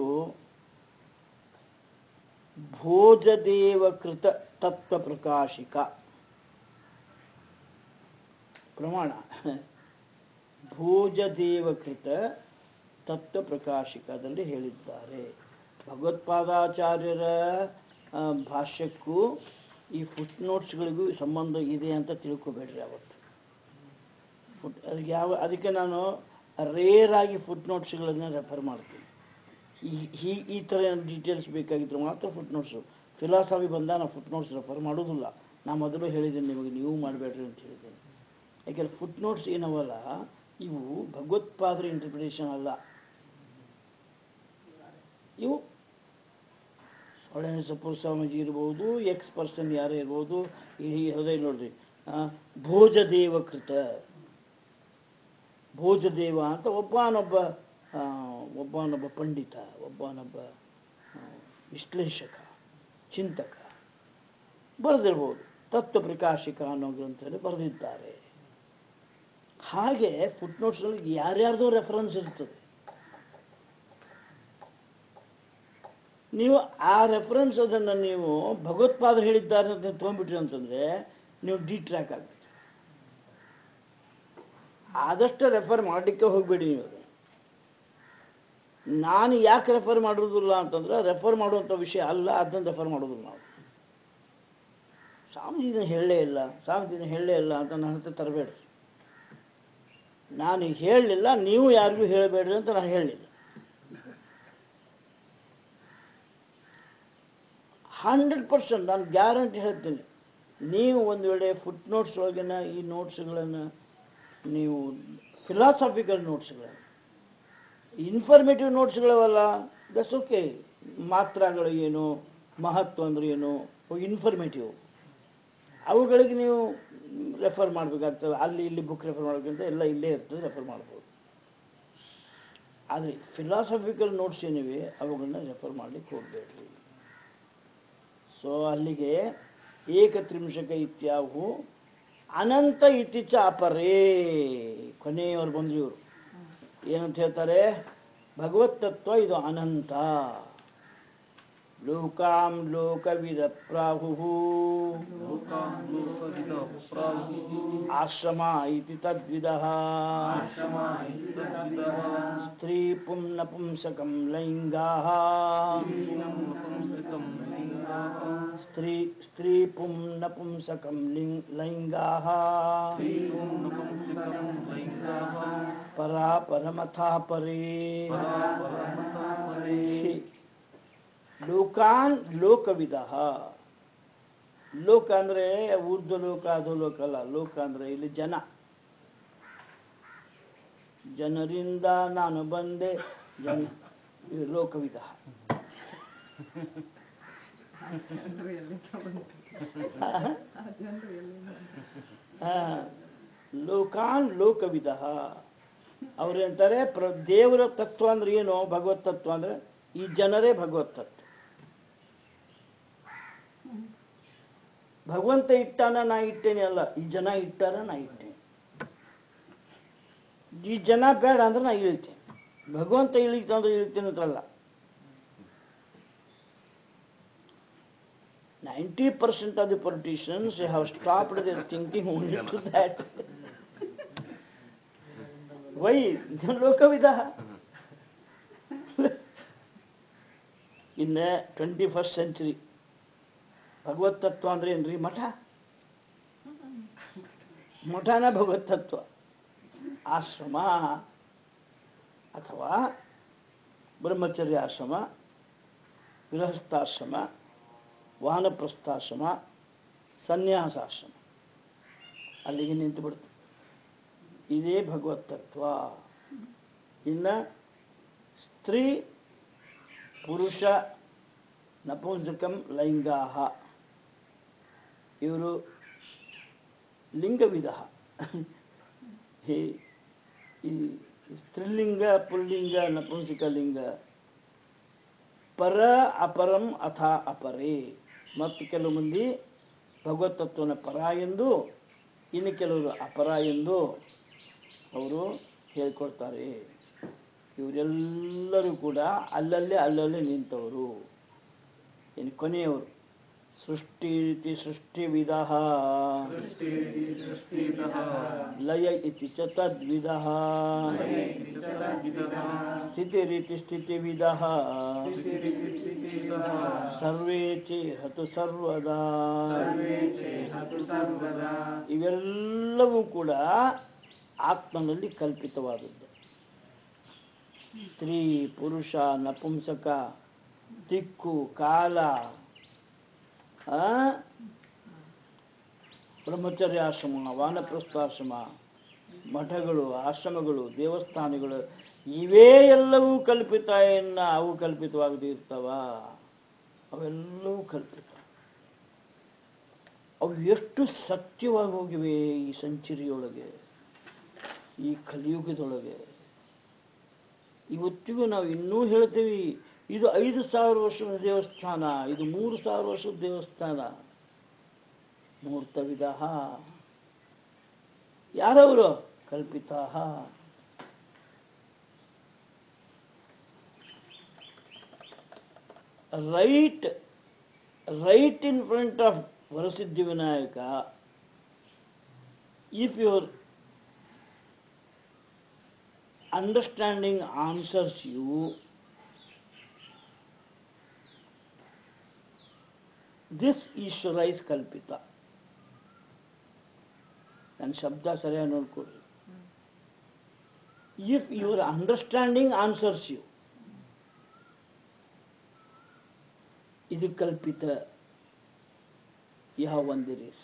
ಭೋಜದೇವಕೃತ ತತ್ವ ಪ್ರಕಾಶಿಕ ಪ್ರಮಾಣ ಭೋಜದೇವಕೃತ ತತ್ವ ಪ್ರಕಾಶಿಕದಲ್ಲಿ ಹೇಳಿದ್ದಾರೆ ಭಗವತ್ಪಾದಾಚಾರ್ಯರ ಆ, ಭಾಷ್ಯಕ್ಕೂ ಈ ಫುಟ್ ನೋಟ್ಸ್ಗಳಿಗೂ ಸಂಬಂಧ ಇದೆ ಅಂತ ತಿಳ್ಕೊಬೇಡ್ರಿ ಅವತ್ತು ಫುಟ್ ಅದಕ್ಕೆ ಯಾವ ಅದಕ್ಕೆ ನಾನು ರೇರ್ ಆಗಿ ಫುಟ್ ನೋಟ್ಸ್ಗಳನ್ನು ರೆಫರ್ ಮಾಡ್ತೀನಿ ಈ ಈ ಈ ಥರ ಡೀಟೇಲ್ಸ್ ಬೇಕಾಗಿದ್ರು ಮಾತ್ರ ಫುಟ್ ನೋಟ್ಸು ಫಿಲಾಸಫಿ ಬಂದ ನಾನು ಫುಟ್ ನೋಟ್ಸ್ ರೆಫರ್ ಮಾಡೋದಿಲ್ಲ ನಾ ಮೊದಲು ಹೇಳಿದ್ದೀನಿ ನಿಮಗೆ ನೀವು ಮಾಡಬೇಡ್ರಿ ಅಂತ ಹೇಳಿದ್ದೀನಿ ಯಾಕೆಂದ್ರೆ ಫುಟ್ ನೋಟ್ಸ್ ಏನವಲ್ಲ ಇವು ಭಗವತ್ಪಾದರ ಇಂಟರ್ಪ್ರಿಟೇಷನ್ ಅಲ್ಲ ಇವು ಹೊಳೆ ಸಪೋಸ್ ಸ್ವಾಮೀಜಿ ಇರ್ಬೋದು ಎಕ್ಸ್ ಪರ್ಸನ್ ಯಾರೇ ಇರ್ಬೋದು ಈ ಅದೇ ನೋಡ್ರಿ ಆ, ಭೋಜದೇವಕೃತ ಭೋಜದೇವ ಅಂತ ಒಬ್ಬನೊಬ್ಬ ಆ, ಒಬ್ಬನೊಬ್ಬ ಪಂಡಿತ ಒಬ್ಬನೊಬ್ಬ ಆ, ವಿಶ್ಲೇಷಕ ಚಿಂತಕ ಬರೆದಿರ್ಬೋದು ತತ್ವ ಪ್ರಕಾಶಿಕ ಅನ್ನೋ ಗ್ರಂಥದಲ್ಲಿ ಬರೆದಿದ್ದಾರೆ ಹಾಗೆ ಫುಟ್ ನೋಟ್ಸ್ನಲ್ಲಿ ಯಾರ್ಯಾರ್ದು ರೆಫರೆನ್ಸ್ ಇರ್ತದೆ ನೀವು ಆ ರೆಫರೆನ್ಸ್ ಅದನ್ನು ನೀವು ಭಗವತ್ಪಾದರು ಹೇಳಿದ್ದಾರೆ ಅಂತ ತೊಗೊಂಡ್ಬಿಟ್ರಿ ಅಂತಂದ್ರೆ ನೀವು ಡಿ ಟ್ರ್ಯಾಕ್ ಆಗ್ಬಿಡ್ತೀರಿ ಆದಷ್ಟು ರೆಫರ್ ಮಾಡಲಿಕ್ಕೆ ಹೋಗ್ಬೇಡಿ ನೀವು ಅದನ್ನ. ನಾನು ಯಾಕೆ ರೆಫರ್ ಮಾಡೋದಿಲ್ಲ ಅಂತಂದ್ರೆ ರೆಫರ್ ಮಾಡುವಂಥ ವಿಷಯ ಅಲ್ಲ ಅದನ್ನ ರೆಫರ್ ಮಾಡೋದಿಲ್ಲ ನಾವು ಸ್ವಾಮೀಜಿನ ಹೇಳಲೇ ಇಲ್ಲ ಸ್ವಾಮೀಜಿನ ಹೇಳಲೇ ಇಲ್ಲ ಅಂತ ನನ್ನ ಹತ್ರ ತರಬೇಡ್ರಿ ನಾನು ಹೇಳಲಿಲ್ಲ ನೀವು ಯಾರಿಗೂ ಹೇಳಬೇಡ್ರಿ ಅಂತ ನಾನು ಹೇಳಲಿಲ್ಲ ಹಂಡ್ರೆಡ್ ಪರ್ಸೆಂಟ್ ನಾನು ಗ್ಯಾರಂಟಿ ಹೇಳ್ತೀನಿ ನೀವು ಒಂದು ವೇಳೆ ಫುಟ್ ನೋಟ್ಸ್ ಒಳಗಿನ ಈ ನೋಟ್ಸ್ಗಳನ್ನು ನೀವು ಫಿಲಾಸಫಿಕಲ್ ನೋಟ್ಸ್ಗಳನ್ನು ಇನ್ಫಾರ್ಮೇಟಿವ್ ನೋಟ್ಸ್ಗಳವಲ್ಲ ದಟ್ಸ್ ಓಕೆ ಮಾತ್ರಗಳು ಏನು ಮಹತ್ವ ಅಂದ್ರೆ ಏನು ಇನ್ಫಾರ್ಮೇಟಿವ್ ಅವುಗಳಿಗೆ ನೀವು ರೆಫರ್ ಮಾಡಬೇಕಾಗ್ತದೆ ಅಲ್ಲಿ ಇಲ್ಲಿ ಬುಕ್ ರೆಫರ್ ಮಾಡೋಕ್ಕಿಂತ ಎಲ್ಲ ಇಲ್ಲೇ ಇರ್ತದೆ ರೆಫರ್ ಮಾಡ್ಬೋದು ಆದರೆ ಫಿಲಾಸಫಿಕಲ್ ನೋಟ್ಸ್ ಏನಿವೆ ಅವುಗಳನ್ನ ರೆಫರ್ ಮಾಡ್ಲಿಕ್ಕೆ ಹೋಗಬೇಡ್ರಿ ಸೊ ಅಲ್ಲಿಗೆ ಏಕತ್ರಿಂಶಕ ಇತ್ಯಾವು ಅನಂತ ಇತಿಚ ಅಪರೇ ಕೊನೆಯವರು ಬಂದ್ರು ಇವರು ಏನಂತ ಹೇಳ್ತಾರೆ ಭಗವತ್ ತತ್ವ ಇದು ಅನಂತ ಲೋಕಾಂ ಲೋಕವಿದ ಪ್ರಾಹು ಲೋಕಾಂ ಲೋಕವಿದಃ ಪ್ರಾಹುಃ ಆಶ್ರಮ ಇತಿ ತದ್ವಿದ ಆಶ್ರಮ ಇತಿ ತದ್ವಿದಃ ಸ್ತ್ರೀ ಪುಂ ನಪುಂಸಕಂ ಲೈಂಗಾ ಸ್ತ್ರೀಣಂ ನಪುಂಸಕಂ ಲಿಂಗಾಃ ಸ್ತ್ರೀ ಸ್ತ್ರೀ ಪುಂ ನಪುಂಸಕಂ ಲಿಂಗ್ ಲೈಂಗಾ ಸ್ತ್ರೀಣಂ ನಪುಂಸಕಂ ಲಿಂಗಾಃ ಪರಾ ಪರಮಥಾ ಪರೇ ಪರಾಪರಮತಃ ಪರೇ ಲೋಕಾನ್ ಲೋಕವಿದ ಲೋಕ ಅಂದ್ರೆ ಊರ್ಧ್ವ ಲೋಕ ಅದು ಲೋಕ ಅಲ್ಲ ಲೋಕ ಅಂದ್ರೆ ಇಲ್ಲಿ ಜನ ಜನರಿಂದ ನಾನು ಬಂದೆ ಜನ ಇದು ಲೋಕವಿದ ಜನರು ಎಲ್ಲಿಂದ ಬಂದ್ರು ಆ ಜನರು ಎಲ್ಲಿಂದ ಬಂದ್ರು? ಆ, ಲೋಕಾನ್ ಲೋಕವಿದ ಅವ್ರು ಅಂತಾರೆ ಪ್ರ ದೇವರ ತತ್ವ ಅಂದ್ರೆ ಏನು ಭಗವತ್ ತತ್ವ ಅಂದ್ರೆ ಈ ಜನರೇ ಭಗವತ್ ತತ್ವ ಭಗವಂತ ಇಟ್ಟಾನ ನಾ ಇಟ್ಟೇನೆ ಅಲ್ಲ ಈ ಜನ ಇಟ್ಟಾರ ನಾ ಇಟ್ಟೇನೆ ಈ ಜನ ಬೇಡ ಅಂದ್ರೆ ನಾ ಇಳಿತೇನೆ ಭಗವಂತ ಇಳಿತ ಅಂದ್ರೆ ಇಳಿತೇನೆ ಅಂತಲ್ಲ ninety percent of the politicians have stopped their thinking only to that why ಲೋಕವಿದ ಇನ್ನ ಟ್ವೆಂಟಿ ಫಸ್ಟ್ ಸೆಂಚುರಿ ಭಗವತ್ ತತ್ವ ಅಂದ್ರೆ ಏನ್ರಿ ಮಠ ಮಠನ ಭಗವತ್ ತತ್ವ ಆಶ್ರಮ ಅಥವಾ ಬ್ರಹ್ಮಚರ್ಯ ಆಶ್ರಮ ಗೃಹಸ್ಥಾಶ್ರಮ ವಾನಪ್ರಸ್ಥಾಶ್ರಮ ಸನ್ಯಾಸಾಶ್ರಮ ಅಲ್ಲಿಗೆ ನಿಂತು ಬಿಡ್ತು ಇದೇ ಭಗವತ್ ತತ್ವ ಇನ್ನ ಸ್ತ್ರೀ ಪುರುಷ ನಪುಂಸಕಂ ಲೈಂಗಾಹ ಇವರು ಲಿಂಗವಿಧ ಹೇ ಈ ಸ್ತ್ರೀಲಿಂಗ ಪುಲ್ಲಿಂಗ ನಪುಂಸಕ ಲಿಂಗ ಪರ ಅಪರಂ ಅಥ ಅಪರೇ ಮತ್ತು ಕೆಲವು ಮಂದಿ ಭಗವತ್ ತತ್ವನ ಪರ ಎಂದು ಇನ್ನು ಕೆಲವರು ಅಪರ ಎಂದು ಅವರು ಹೇಳ್ಕೊಳ್ತಾರೆ ಇವರೆಲ್ಲರೂ ಕೂಡ ಅಲ್ಲಲ್ಲೇ ಅಲ್ಲಲ್ಲೇ ನಿಂತವರು ಇನ್ನು ಕೊನೆಯವರು ಸೃಷ್ಟಿ ಇತಿ ಸೃಷ್ಟಿವಿಧ ಸೃಷ್ಟಿರಿತಿ ಸೃಷ್ಟಿತಃ ಲಯ ಇತಿ ಚ ತದ್ವಿಧ ಲಯ ಇತಿ ಚ ತದ್ವಿದಃ ಸ್ಥಿತಿರಿತಿ ಸ್ಥಿತಿವಿಧ ಸ್ಥಿತಿರಿತಿ ಸ್ಥಿತಿತಃ ಸರ್ವೇ ಚೇಹತು ಸರ್ವದಾ ಸರ್ವೇ ಚೇಹತು ಸರ್ವದಾ ಇವೆಲ್ಲವೂ ಕೂಡ ಆತ್ಮನಲ್ಲಿ ಕಲ್ಪಿತವಾದದ್ದು ಸ್ತ್ರೀ ಪುರುಷ ನಪುಂಸಕ ದಿಕ್ಕು ಕಾಲ ಆ, ಬ್ರಹ್ಮಚರ್ಯಾಶ್ರಮ ವಾನಪ್ರಸ್ಥಾಶ್ರಮ ಮಠಗಳು ಆಶ್ರಮಗಳು ದೇವಸ್ಥಾನಗಳು ಇವೇ ಎಲ್ಲವೂ ಕಲ್ಪಿತ ಎನ್ನ ಅವು ಕಲ್ಪಿತವಾಗದೇ ಇರ್ತಾವ ಅವೆಲ್ಲವೂ ಕಲ್ಪಿತ ಅವು ಎಷ್ಟು ಸತ್ಯವಾಗಿ ಹೋಗಿವೆ ಈ ಸೆಂಚುರಿಯೊಳಗೆ ಈ ಕಲಿಯುಗದೊಳಗೆ ಇವತ್ತಿಗೂ ನಾವು ಇನ್ನೂ ಹೇಳ್ತೀವಿ ಇದು ಐದು ಸಾವಿರ ವರ್ಷದ ದೇವಸ್ಥಾನ ಇದು ಮೂರು ಸಾವಿರ ವರ್ಷದ ದೇವಸ್ಥಾನ ಮೂರ್ತವಿದ ಯಾರವರು ಕಲ್ಪಿತಾ right right in front of Varasiddhi Vinayaka if your understanding answers you, this Ishvara is Kalpita. ನನ್ನ ಶಬ್ದ ಸರಿಯಾಗಿ ನೋಡ್ಕೊಡ್ರಿ if your understanding answers you ಇದು ಕಲ್ಪಿತ ಯಾವ ಒಂದಿರಿಸ್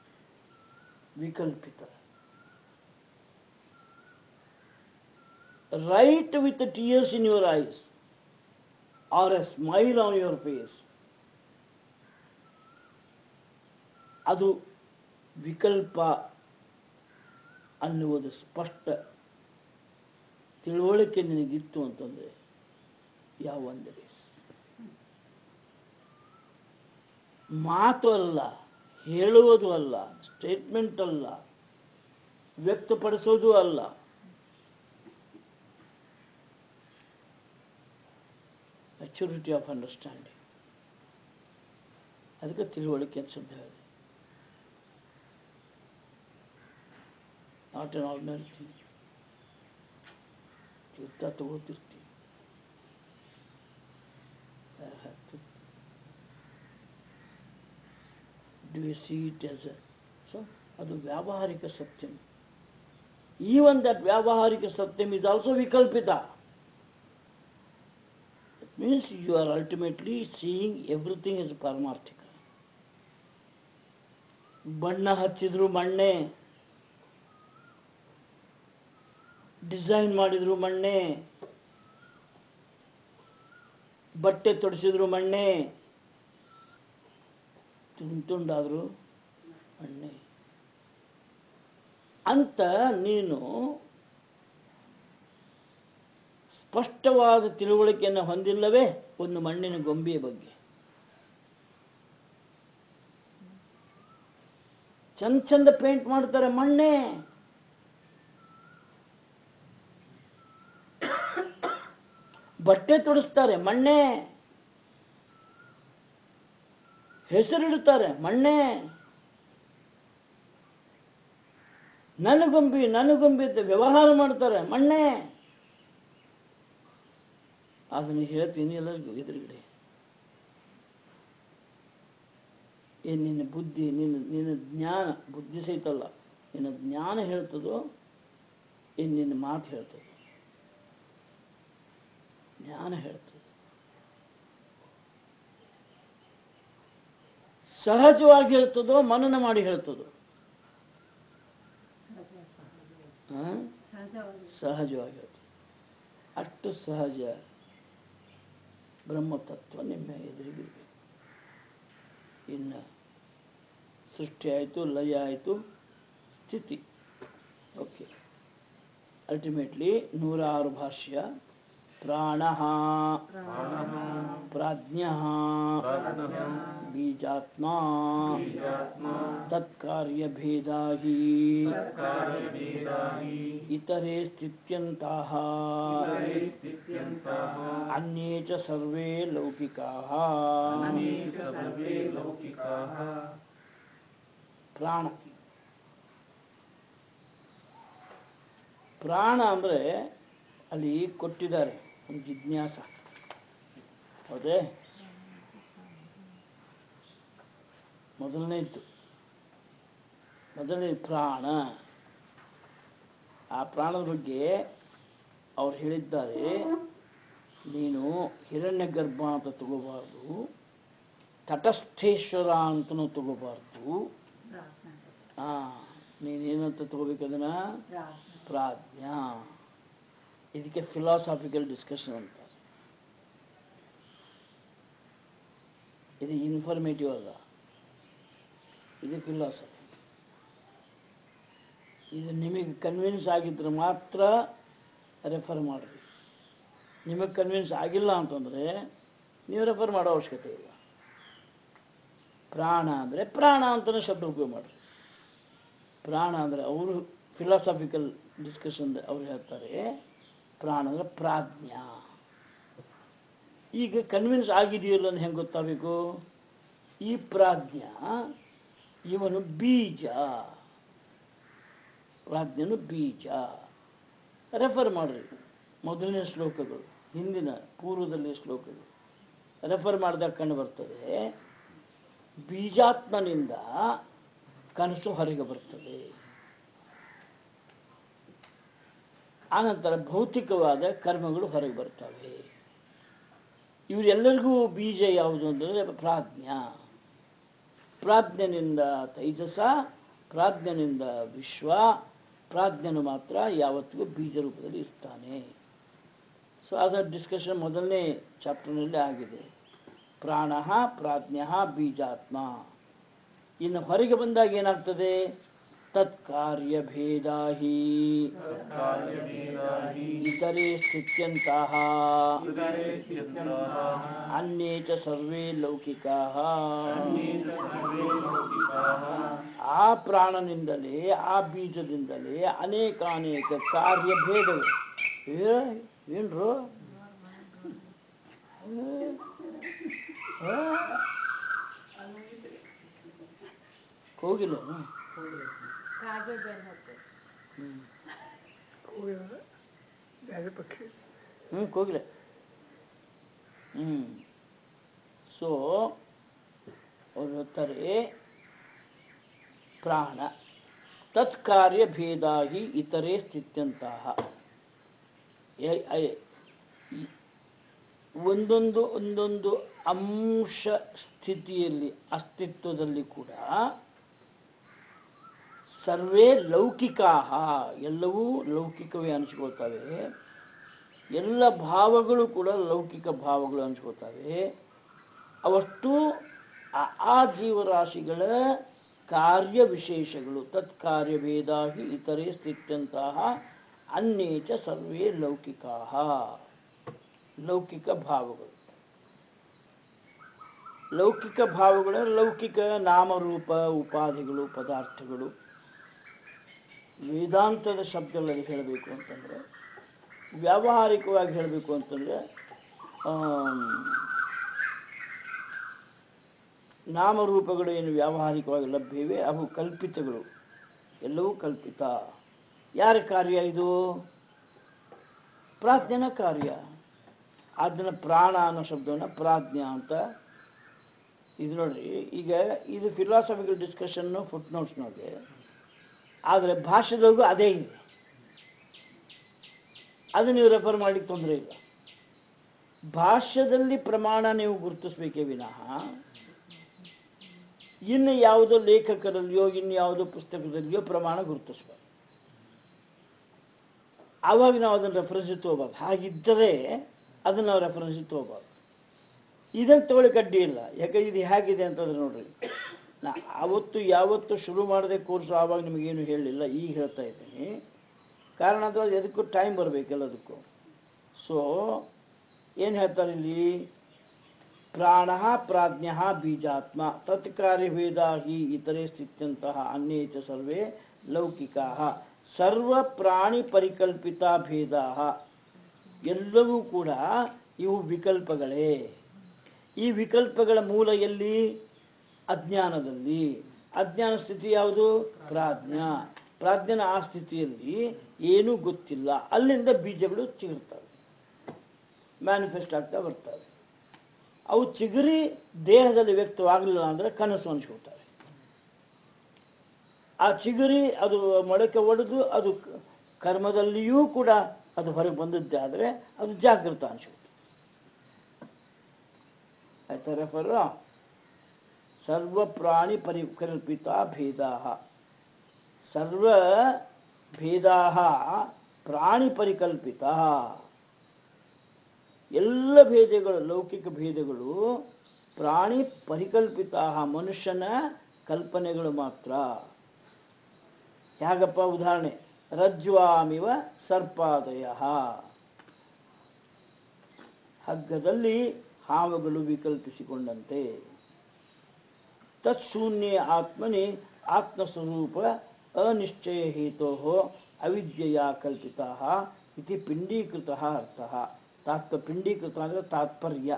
ವಿಕಲ್ಪಿತ write with the tears in your eyes or a smile on your face ಅದು ವಿಕಲ್ಪ ಅನ್ನುವುದು ಸ್ಪಷ್ಟ ತಿಳುವಳಿಕೆ ನಿನಗಿತ್ತು ಅಂತಂದ್ರೆ ಯಾವ ಒಂದರೆ ಮಾತು ಅಲ್ಲ ಹೇಳುವುದು ಅಲ್ಲ ಸ್ಟೇಟ್ಮೆಂಟ್ ಅಲ್ಲ ವ್ಯಕ್ತಪಡಿಸೋದು ಅಲ್ಲ ಮೆಚುರಿಟಿ ಆಫ್ ಅಂಡರ್ಸ್ಟ್ಯಾಂಡಿಂಗ್ ಅದಕ್ಕೆ ತಿಳುವಳಿಕೆ ಅಂತ ಶಬ್ದ ಹೇಳಿದೆ ನಾಟ್ ಎನ್ ಆರ್ಡಿನರಿ ಥಿಂಗ್ ತೀರ್ಥ ತಗೋತಿರ್ತೀವಿ do you see it yes so ಅದು ವ್ಯಾವಹಾರಿಕ ಸತ್ಯಂ ಈವನ್ ದಟ್ ವ್ಯಾವಹಾರಿಕ ಸತ್ಯಂ ಇಸ್ ಆಲ್ಸೋ ವಿಕಲ್ಪಿತ it means you are ultimately seeing everything is ಪಾರಮಾರ್ಥಿಕ ಬಣ್ಣ ಹಚ್ಚಿದ್ರು ಮಣ್ಣೆ ಡಿಸೈನ್ ಮಾಡಿದ್ರು ಮಣ್ಣೆ ಬಟ್ಟೆ ತೊಡಿಸಿದ್ರು ಮಣ್ಣೆ ತುಂಡು ತುಂಡಾದ್ರು ಮಣ್ಣೆ ಅಂತ ನೀನು ಸ್ಪಷ್ಟವಾದ ತಿಳುವಳಿಕೆಯನ್ನು ಹೊಂದಿಲ್ಲವೇ ಒಂದು ಮಣ್ಣಿನ ಗೊಂಬೆಯ ಬಗ್ಗೆ ಚಂದ ಚಂದ ಪೇಂಟ್ ಮಾಡ್ತಾರೆ ಮಣ್ಣೆ ಬಟ್ಟೆ ತೊಡಿಸ್ತಾರೆ ಮಣ್ಣೆ ಹೆಸರಿಡುತ್ತಾರೆ ಮಣ್ಣೆ ನನಗೊಂಬಿ ನನಗೊಂಬಿ ಅಂತ ವ್ಯವಹಾರ ಮಾಡ್ತಾರೆ ಮಣ್ಣೆ ಅದನ್ನು ಹೇಳ್ತೀನಿ ಎಲ್ಲರಿಗೂ ಎದುರುಗಡೆ ಏನ್ ನಿನ್ನ ಬುದ್ಧಿ ನಿನ್ನ ನಿನ್ನ ಜ್ಞಾನ ಬುದ್ಧಿ ಸಹಿತ ಅಲ್ಲ ನಿನ್ನ ಜ್ಞಾನ ಹೇಳ್ತದೋ ಏನ್ ನಿನ್ನ ಮಾತು ಹೇಳ್ತದೋ ಜ್ಞಾನ ಹೇಳ್ತದೆ ಸಹಜವಾಗಿ ಹೇಳ್ತದೋ ಮನನ ಮಾಡಿ ಹೇಳ್ತದೋ ಆ? ಸಹಜವಾಗಿ ಸಹಜವಾಗಿ ಹೇಳ್ತದೆ ಅಷ್ಟು ಸಹಜ ಬ್ರಹ್ಮತತ್ವ ನಿಮ್ಮ ಎದುರಿಗಿರಬೇಕು ಇನ್ನು ಸೃಷ್ಟಿ ಆಯಿತು ಲಯ ಆಯಿತು ಸ್ಥಿತಿ ಓಕೆ ಅಲ್ಟಿಮೇಟ್ಲಿ ನೂರ ಆರು ಭಾಷ್ಯ ಪ್ರಾಣ ಪ್ರಾಣಃ ಪ್ರಾಜ್ಞ ಪ್ರಾಜ್ಞಃ ಬೀಜಾತ್ಮ ಬೀಜಾತ್ಮ ತತ್ಕಾರ್ಯಭೇದಾ ಹಿ ಕಾರ್ಯಭೇದಾಹಿ ಇತರೆ ಸ್ಥಿತ್ಯಂತಹ ಇತರೆ ಸ್ಥಿತ್ಯಂತಹ ಅನ್ಯೇ ಚ ಸರ್ವೇ ಲೌಕಿಕಾಃ ಅನ್ಯೇ ಚ ಸರ್ವೇ ಲೌಕಿಕಾಃ ಪ್ರಾಣ ಪ್ರಾಣ ಅಂದ್ರೆ ಅಲ್ಲಿ ಕೊಟ್ಟಿದ್ದಾರೆ ಒಂದು ಜಿಜ್ಞಾಸ ಹೌದೇ ಮೊದಲನೇದ್ದು ಮೊದಲನೇ ಪ್ರಾಣ ಆ ಪ್ರಾಣದ ಬಗ್ಗೆ ಅವ್ರು ಹೇಳಿದ್ದಾರೆ ನೀನು ಹಿರಣ್ಯ ಗರ್ಭ ಅಂತ ತಗೋಬಾರ್ದು ತಟಸ್ಥೇಶ್ವರ ಅಂತನೂ ತಗೋಬಾರ್ದು ಪ್ರಾರ್ಥನೆ ಆ ನೀನೇನಂತ ತಗೋಬೇಕು ಅದನ್ನ ಪ್ರಾರ್ಥನೆ ಪ್ರಾಜ್ಞಾ ಇದಕ್ಕೆ ಫಿಲಾಸಾಫಿಕಲ್ ಡಿಸ್ಕಷನ್ ಅಂತ ಇದು ಇನ್ಫಾರ್ಮೇಟಿವ್ ಅಲ್ಲ ಇದು ಫಿಲಾಸಫಿ ಇದು ನಿಮಗೆ ಕನ್ವಿನ್ಸ್ ಆಗಿದ್ರೆ ಮಾತ್ರ ರೆಫರ್ ಮಾಡಿರಿ ನಿಮಗೆ ಕನ್ವಿನ್ಸ್ ಆಗಿಲ್ಲ ಅಂತಂದರೆ ನೀವು ರೆಫರ್ ಮಾಡೋ ಅವಶ್ಯಕತೆ ಇಲ್ಲ ಪ್ರಾಣ ಅಂದರೆ ಪ್ರಾಣ ಅಂತಲೇ ಶಬ್ದ ಉಪಯೋಗ ಮಾಡಿರಿ ಪ್ರಾಣ ಅಂದರೆ ಅವರು ಫಿಲಾಸಾಫಿಕಲ್ ಡಿಸ್ಕಷನ್ ಅವ್ರು ಹೇಳ್ತಾರೆ ಪ್ರಾಣ ಅಂದರೆ ಪ್ರಾಜ್ಞಾ ಈಗ ಕನ್ವಿನ್ಸ್ ಆಗಿದೆಯಲ್ಲ ಅಂತ ಹೆಂಗೆ ಗೊತ್ತಾಗಬೇಕು ಈ ಪ್ರಾಜ್ಞಾ ಇವನು ಬೀಜ ಪ್ರಾಜ್ಞನು ಬೀಜ ರೆಫರ್ ಮಾಡ್ರಿ ಮೊದಲನೇ ಶ್ಲೋಕಗಳು ಹಿಂದಿನ ಪೂರ್ವದಲ್ಲಿ ಶ್ಲೋಕಗಳು ರೆಫರ್ ಮಾಡಿದಾಗ ಕಂಡು ಬರ್ತದೆ ಬೀಜಾತ್ಮನಿಂದ ಕನಸು ಹೊರಗೆ ಬರ್ತದೆ ಆನಂತರ ಭೌತಿಕವಾದ ಕರ್ಮಗಳು ಹೊರಗೆ ಬರ್ತವೆ ಇವರೆಲ್ಲರಿಗೂ ಬೀಜ ಯಾವುದು ಅಂದರೆ ಪ್ರಾಜ್ಞಾ ಪ್ರಾಜ್ಞನಿಂದ ತೈಜಸ ಪ್ರಾಜ್ಞನಿಂದ ವಿಶ್ವ ಪ್ರಾಜ್ಞನು ಮಾತ್ರ ಯಾವತ್ತಿಗೂ ಬೀಜ ರೂಪದಲ್ಲಿ ಇರ್ತಾನೆ ಸೊ ಅದರ ಡಿಸ್ಕಷನ್ ಮೊದಲನೇ ಚಾಪ್ಟರ್ನಲ್ಲಿ ಆಗಿದೆ ಪ್ರಾಣ ಪ್ರಾಜ್ಞ ಬೀಜಾತ್ಮ ಇನ್ನು ಹೊರಗೆ ಬಂದಾಗ ಏನಾಗ್ತದೆ ತತ್ಕಾರ್ಯ ಭೇದ ಹಿ ತತ್ಕಾರ್ಯಭೇದಾಹಿ ಇತರೆ ಸ್ಥಿತ್ಯಂತಹ ಇತರೆ ಸ್ಥಿತ್ಯಂತಹ ಅನ್ಯೇ ಚ ಸರ್ವೇ ಲೌಕಿಕಾಃ ಅನ್ಯೇ ಚ ಸರ್ವೇ ಲೌಕಿಕಾಃ ಆ ಪ್ರಾಣನಿಂದಲೇ ಆ ಬೀಜದಿಂದಲೇ ಅನೇಕಾನೇಕ ಕಾರ್ಯಭೇದಗಳು ಏ ಏನ್ರು ಏ? ಹೋಗಿಲ್ಲ ಕಾಗೆ ಬೆನ್ನು ಹತ್ತು ಹ್ಮ್ ಹೋಗಿಲ್ಲ ಬೇರೆ ಪಕ್ಷಿ ಹ್ಞೂ ಕೋಗಿಲೆ ಹ್ಞೂ ಸೊ ಅವ್ರು ಹೇಳ್ತಾರೆ ಪ್ರಾಣ ತತ್ಕಾರ್ಯ ಭೇದಾಗಿ ಇತರೆ ಸ್ಥಿತ್ಯಂತಹ ಎ- ಎ- ಈ ಒಂದೊಂದು ಒಂದೊಂದು ಅಂಶ ಸ್ಥಿತಿಯಲ್ಲಿ ಅಸ್ತಿತ್ವದಲ್ಲಿ ಕೂಡ ಸರ್ವೇ ಲೌಕಿಕಾಹ ಎಲ್ಲವೂ ಲೌಕಿಕವೇ ಅನಿಸ್ಕೊಳ್ತವೆ ಎಲ್ಲ ಭಾವಗಳು ಕೂಡ ಲೌಕಿಕ ಭಾವಗಳು ಅನಿಸ್ಕೊಳ್ತವೆ ಅವಷ್ಟು ಆ- ಆ ಜೀವರಾಶಿಗಳ ಕಾರ್ಯ ವಿಶೇಷಗಳು ತತ್ಕಾರ್ಯ ಭೇದಾಗಿ ಇತರೆ ಸ್ಥಿತ್ಯಂತಹ ಅನ್ಯೇಚ ಸರ್ವೇ ಲೌಕಿಕಾಹ ಲೌಕಿಕ ಭಾವಗಳು ಲೌಕಿಕ ಭಾವಗಳ ಲೌಕಿಕ ನಾಮರೂಪ ಉಪಾಧಿಗಳು ಪದಾರ್ಥಗಳು ವೇದಾಂತದ ಶಬ್ದಗಳಲ್ಲಿ ಹೇಳಬೇಕು ಅಂತಂದ್ರೆ ವ್ಯಾವಹಾರಿಕವಾಗಿ ಹೇಳಬೇಕು ಅಂತಂದ್ರೆ ಆಮ್, ನಾಮರೂಪಗಳು ಏನು ವ್ಯಾವಹಾರಿಕವಾಗಿ ಲಭ್ಯವಿವೆ ಅವು ಕಲ್ಪಿತಗಳು ಎಲ್ಲವೂ ಕಲ್ಪಿತ ಯಾರ ಕಾರ್ಯ ಇದು ಪ್ರಾಜ್ಞನ ಕಾರ್ಯ ಅದನ್ನ ಪ್ರಾಣ ಅನ್ನೋ ಶಬ್ದವನ್ನು ಪ್ರಾಜ್ಞ ಅಂತ ಇದು ನೋಡ್ರಿ ಈಗ ಇದು ಫಿಲಾಸಫಿಕಲ್ ಡಿಸ್ಕಷನ್ನು ಫುಟ್ ನೋಟ್ಸ್ನೊಳಗೆ ಆದರೆ ಭಾಷೆದೊಳಗೂ ಅದೇ ಇದೆ ಅದು ನೀವು ರೆಫರ್ ಮಾಡ್ಲಿಕ್ಕೆ ತೊಂದರೆ ಇಲ್ಲ ಭಾಷ್ಯದಲ್ಲಿ ಪ್ರಮಾಣ ನೀವು ಗುರುತಿಸ್ಬೇಕೇ ವಿನಃ ಇನ್ನು ಯಾವುದೋ ಲೇಖಕರಲ್ಲಿಯೋ ಇನ್ನು ಯಾವುದೋ ಪುಸ್ತಕದಲ್ಲಿಯೋ ಪ್ರಮಾಣ ಗುರುತಿಸ್ಬಾರ್ದು ಆವಾಗ ನಾವು ಅದನ್ನು ರೆಫರೆನ್ಸ್ ತಗೋಬಾರ್ದು ಹಾಗಿದ್ದರೆ ಅದನ್ನು ನಾವು ರೆಫರೆನ್ಸ್ ತಗೋಬಾರ್ದು ಇದನ್ನು ತಗೊಳ್ಳಿಕ್ಕೆ ಅಡ್ಡಿ ಇಲ್ಲ ಯಾಕಂದ್ರೆ ಇದು ಹೇಗಿದೆ ಅಂತಂದ್ರೆ ನೋಡ್ರಿ ನಾ ಅವತ್ತು ಯಾವತ್ತು ಶುರು ಮಾಡಿದೆ ಕೋರ್ಸು ಆವಾಗ ನಿಮಗೇನು ಹೇಳಲಿಲ್ಲ ಈಗ ಹೇಳ್ತಾ ಇದ್ದೀನಿ ಕಾರಣ ಅದು ಎದಕ್ಕೂ ಟೈಮ್ ಬರಬೇಕೆಲ್ಲದಕ್ಕೂ ಸೊ ಏನು ಹೇಳ್ತಾರೆ ಇಲ್ಲಿ ಪ್ರಾಣ ಪ್ರಾಜ್ಞ ಬೀಜಾತ್ಮ ತತ್ಕಾರ್ಯಭೇದ ಹಿ ಇತರೆ ಸ್ಥಿತ್ಯಂತಹ ಅನ್ಯೇ ಚ ಸರ್ವೇ ಲೌಕಿಕಾ ಸರ್ವ ಪ್ರಾಣಿ ಪರಿಕಲ್ಪಿತ ಭೇದ ಎಲ್ಲವೂ ಕೂಡ ಇವು ವಿಕಲ್ಪಗಳೇ ಈ ವಿಕಲ್ಪಗಳ ಮೂಲ ಎಲ್ಲಿ ಅಜ್ಞಾನದಲ್ಲಿ ಅಜ್ಞಾನ ಸ್ಥಿತಿ ಯಾವುದು ಪ್ರಾಜ್ಞ ಪ್ರಾಜ್ಞನ ಆ ಸ್ಥಿತಿಯಲ್ಲಿ ಏನೂ ಗೊತ್ತಿಲ್ಲ ಅಲ್ಲಿಂದ ಬೀಜಗಳು ಚಿಗುರ್ತವೆ ಮ್ಯಾನಿಫೆಸ್ಟ್ ಆಗ್ತಾ ಬರ್ತವೆ ಅವು ಚಿಗುರಿ ದೇಹದಲ್ಲಿ ವ್ಯಕ್ತವಾಗಲಿಲ್ಲ ಅಂದ್ರೆ ಕನಸು ಅನ್ಸ್ಕೊಳ್ತವೆ ಆ ಚಿಗುರಿ ಅದು ಮೊಳಕೆ ಒಡೆದು ಅದು ಕ- ಕರ್ಮದಲ್ಲಿಯೂ ಕೂಡ ಅದು ಹೊರಗೆ ಬಂದದ್ದೇ ಆದರೆ ಅದು ಜಾಗೃತ ಅನ್ಸುತ್ತೆ ಆಯ್ತಾ ರೆಫರ್ ಸರ್ವ ಪ್ರಾಣಿ ಪರಿಕಲ್ಪಿತ ಭೇದಾ ಸರ್ವ ಭೇದಾ ಪ್ರಾಣಿ ಪರಿಕಲ್ಪಿತ ಎಲ್ಲ ಭೇದಗಳು ಲೌಕಿಕ ಭೇದಗಳು ಪ್ರಾಣಿ ಪರಿಕಲ್ಪಿತ ಮನುಷ್ಯನ ಕಲ್ಪನೆಗಳು ಮಾತ್ರ ಹೇಗಪ್ಪ ಉದಾಹರಣೆ ರಜ್ವಾಮಿವ ಸರ್ಪಾದಯ ಹಗ್ಗದಲ್ಲಿ ಹಾವುಗಳು ವಿಕಲ್ಪಿಸಿಕೊಂಡಂತೆ ತತ್ಶೂನ್ಯ ಆತ್ಮನಿ ಆತ್ಮಸ್ವರೂಪ ಅನಿಶ್ಚಯ ಹೇತೋ ಅವಿದ್ಯೆಯ ಕಲ್ಪಿತ ಇತಿ ಪಿಂಡೀಕೃತ ಅರ್ಥ ತಾತ್ಪ ಪಿಂಡೀಕೃತ ಅಂದ್ರೆ ತಾತ್ಪರ್ಯ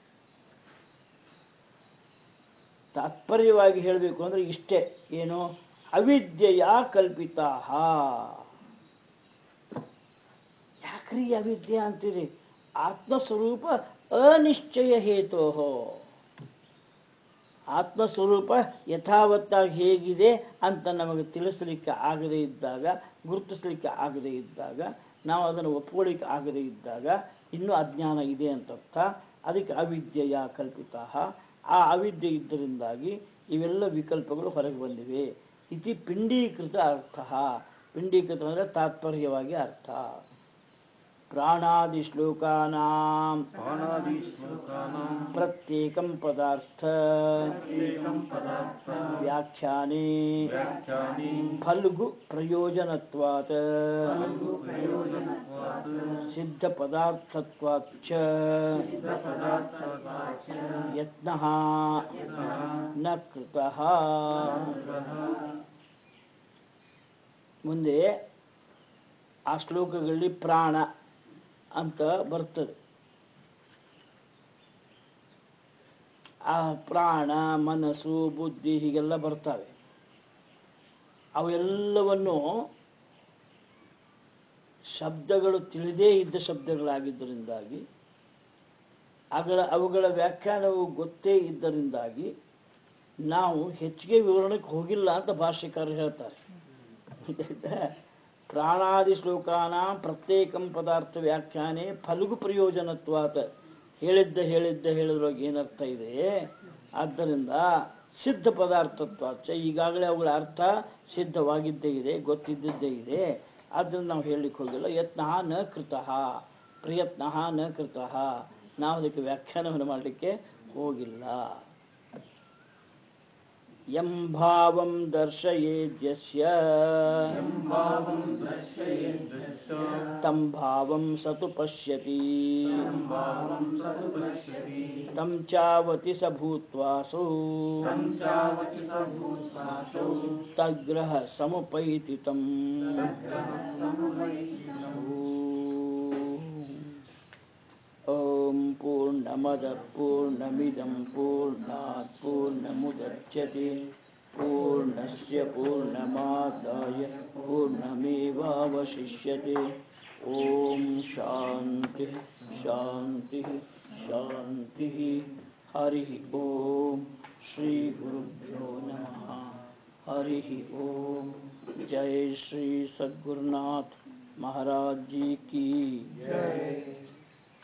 ತಾತ್ಪರ್ಯವಾಗಿ ಹೇಳಬೇಕು ಅಂದ್ರೆ ಇಷ್ಟೇ ಏನು ಅವಿದ್ಯೆಯ ಕಲ್ಪಿತ ಯಾಕ್ರಿ ಅವಿದ್ಯೆ ಅಂತೀರಿ ಆತ್ಮಸ್ವರೂಪ ಅನಿಶ್ಚಯ ಹೇತೋ ಆತ್ಮಸ್ವರೂಪ ಯಥಾವತ್ತಾಗಿ ಹೇಗಿದೆ ಅಂತ ನಮಗೆ ತಿಳಿಸಲಿಕ್ಕೆ ಆಗದೇ ಇದ್ದಾಗ ಗುರುತಿಸಲಿಕ್ಕೆ ಆಗದೇ ಇದ್ದಾಗ ನಾವು ಅದನ್ನು ಒಪ್ಕೊಳ್ಳಿಕ್ಕೆ ಆಗದೇ ಇದ್ದಾಗ ಇನ್ನೂ ಅಜ್ಞಾನ ಇದೆ ಅಂತ ಅರ್ಥ ಅದಕ್ಕೆ ಅವಿದ್ಯೆಯ ಕಲ್ಪಿತ ಆ ಅವಿದ್ಯೆ ಇದ್ದರಿಂದಾಗಿ ಇವೆಲ್ಲ ವಿಕಲ್ಪಗಳು ಹೊರಗೆ ಬಂದಿವೆ ಇತಿ ಪಿಂಡೀಕೃತ ಅರ್ಥ ಪಿಂಡೀಕೃತ ಅಂದರೆ ತಾತ್ಪರ್ಯವಾಗಿ ಅರ್ಥ प्राणादिश्लोकानां प्राणादिश्लोकानां प्रत्येकं पदार्थ प्रत्येकं पदार्थं व्याख्याने व्याख्याने फल्गु प्रयोजनत्वात् प्रयोजनत्वात् सिद्धपदार्थत्वाच्च सिद्धपदार्थाच्च यत्नः न कृतः ಮುಂದೆ ಆ ಶ್ಲೋಕಗಳಲ್ಲಿ ಪ್ರಾಣ ಅಂತ ಬರ್ತದೆ ಆ ಪ್ರಾಣ ಮನಸ್ಸು ಬುದ್ಧಿ ಹೀಗೆಲ್ಲ ಬರ್ತವೆ ಅವೆಲ್ಲವನ್ನು ಶಬ್ದಗಳು ತಿಳಿದೇ ಇದ್ದ ಶಬ್ದಗಳಾಗಿದ್ದರಿಂದಾಗಿ ಅಗಳ ಅವುಗಳ ವ್ಯಾಖ್ಯಾನವು ಗೊತ್ತೇ ಇದ್ದರಿಂದಾಗಿ ನಾವು ಹೆಚ್ಚಿಗೆ ವಿವರಣೆಗೆ ಹೋಗಿಲ್ಲ ಅಂತ ಭಾಷ್ಯಕಾರರು ಹೇಳ್ತಾರೆ ಗೊತ್ತಾಯ್ತಾ? ಪ್ರಾಣಾದಿ ಶ್ಲೋಕಾನ ಪ್ರತ್ಯೇಕಂ ಪದಾರ್ಥ ವ್ಯಾಖ್ಯಾನೆ ಫಲ್ಗು ಪ್ರಯೋಜನತ್ವಾತ ಹೇಳಿದ್ದ ಹೇಳಿದ್ದ ಹೇಳಿದ್ರೊಳಗೆ ಏನರ್ಥ ಇದೆ ಆದ್ದರಿಂದ ಸಿದ್ಧ ಪದಾರ್ಥತ್ವಾಚ ಈಗಾಗಲೇ ಅವುಗಳ ಅರ್ಥ ಸಿದ್ಧವಾಗಿದ್ದೇ ಇದೆ ಗೊತ್ತಿದ್ದಿದ್ದೇ ಇದೆ ಆದ್ದರಿಂದ ನಾವು ಹೇಳಲಿಕ್ಕೆ ಹೋಗಿಲ್ಲ ಯತ್ನ ನ ಕೃತಃ ಪ್ರಯತ್ನ ನ ಕೃತಃ ನಾವು ಅದಕ್ಕೆ ವ್ಯಾಖ್ಯಾನವನ್ನು ಮಾಡಲಿಕ್ಕೆ ಹೋಗಿಲ್ಲ ಯಂ ಭಾವಂ ದರ್ಶಯೇದ್ಯಸ್ಯ ಭಾವಂ ದರ್ಶಯೇದ್ಯಶ್ಚ तं ಭಾವಂ ಸತು ಪಶ್ಯತಿ ಭಾವಂ ಸತು ಪಶ್ಯತಿ तं ಚಾವತಿ ಸ ಭೂತ್ವಾಸು तं चावति स भूतासौ ತಗ್ರಹ ಸಮುಪೈತಿ ತಂ ಓಂ ಪೂರ್ಣಮದ ಪೂರ್ಣಮಿದಂ ಪೂರ್ಣಾತ್ ಪೂರ್ಣಮುದಚ್ಯತೆ ಪೂರ್ಣಸ್ಯ ಪೂರ್ಣಮಾದಾಯ ಪೂರ್ಣಮೇವಾವಶಿಷ್ಯತೆ ಓಂ ಶಾಂತಿ ಶಾಂತಿ ಶಾಂತಿ ಹರಿ ಓಂ ಶ್ರೀ ಗುರುಭ್ಯೋ ನಮಃ हरि ओम जय श्री सद्गुरुनाथ महाराज जी की जय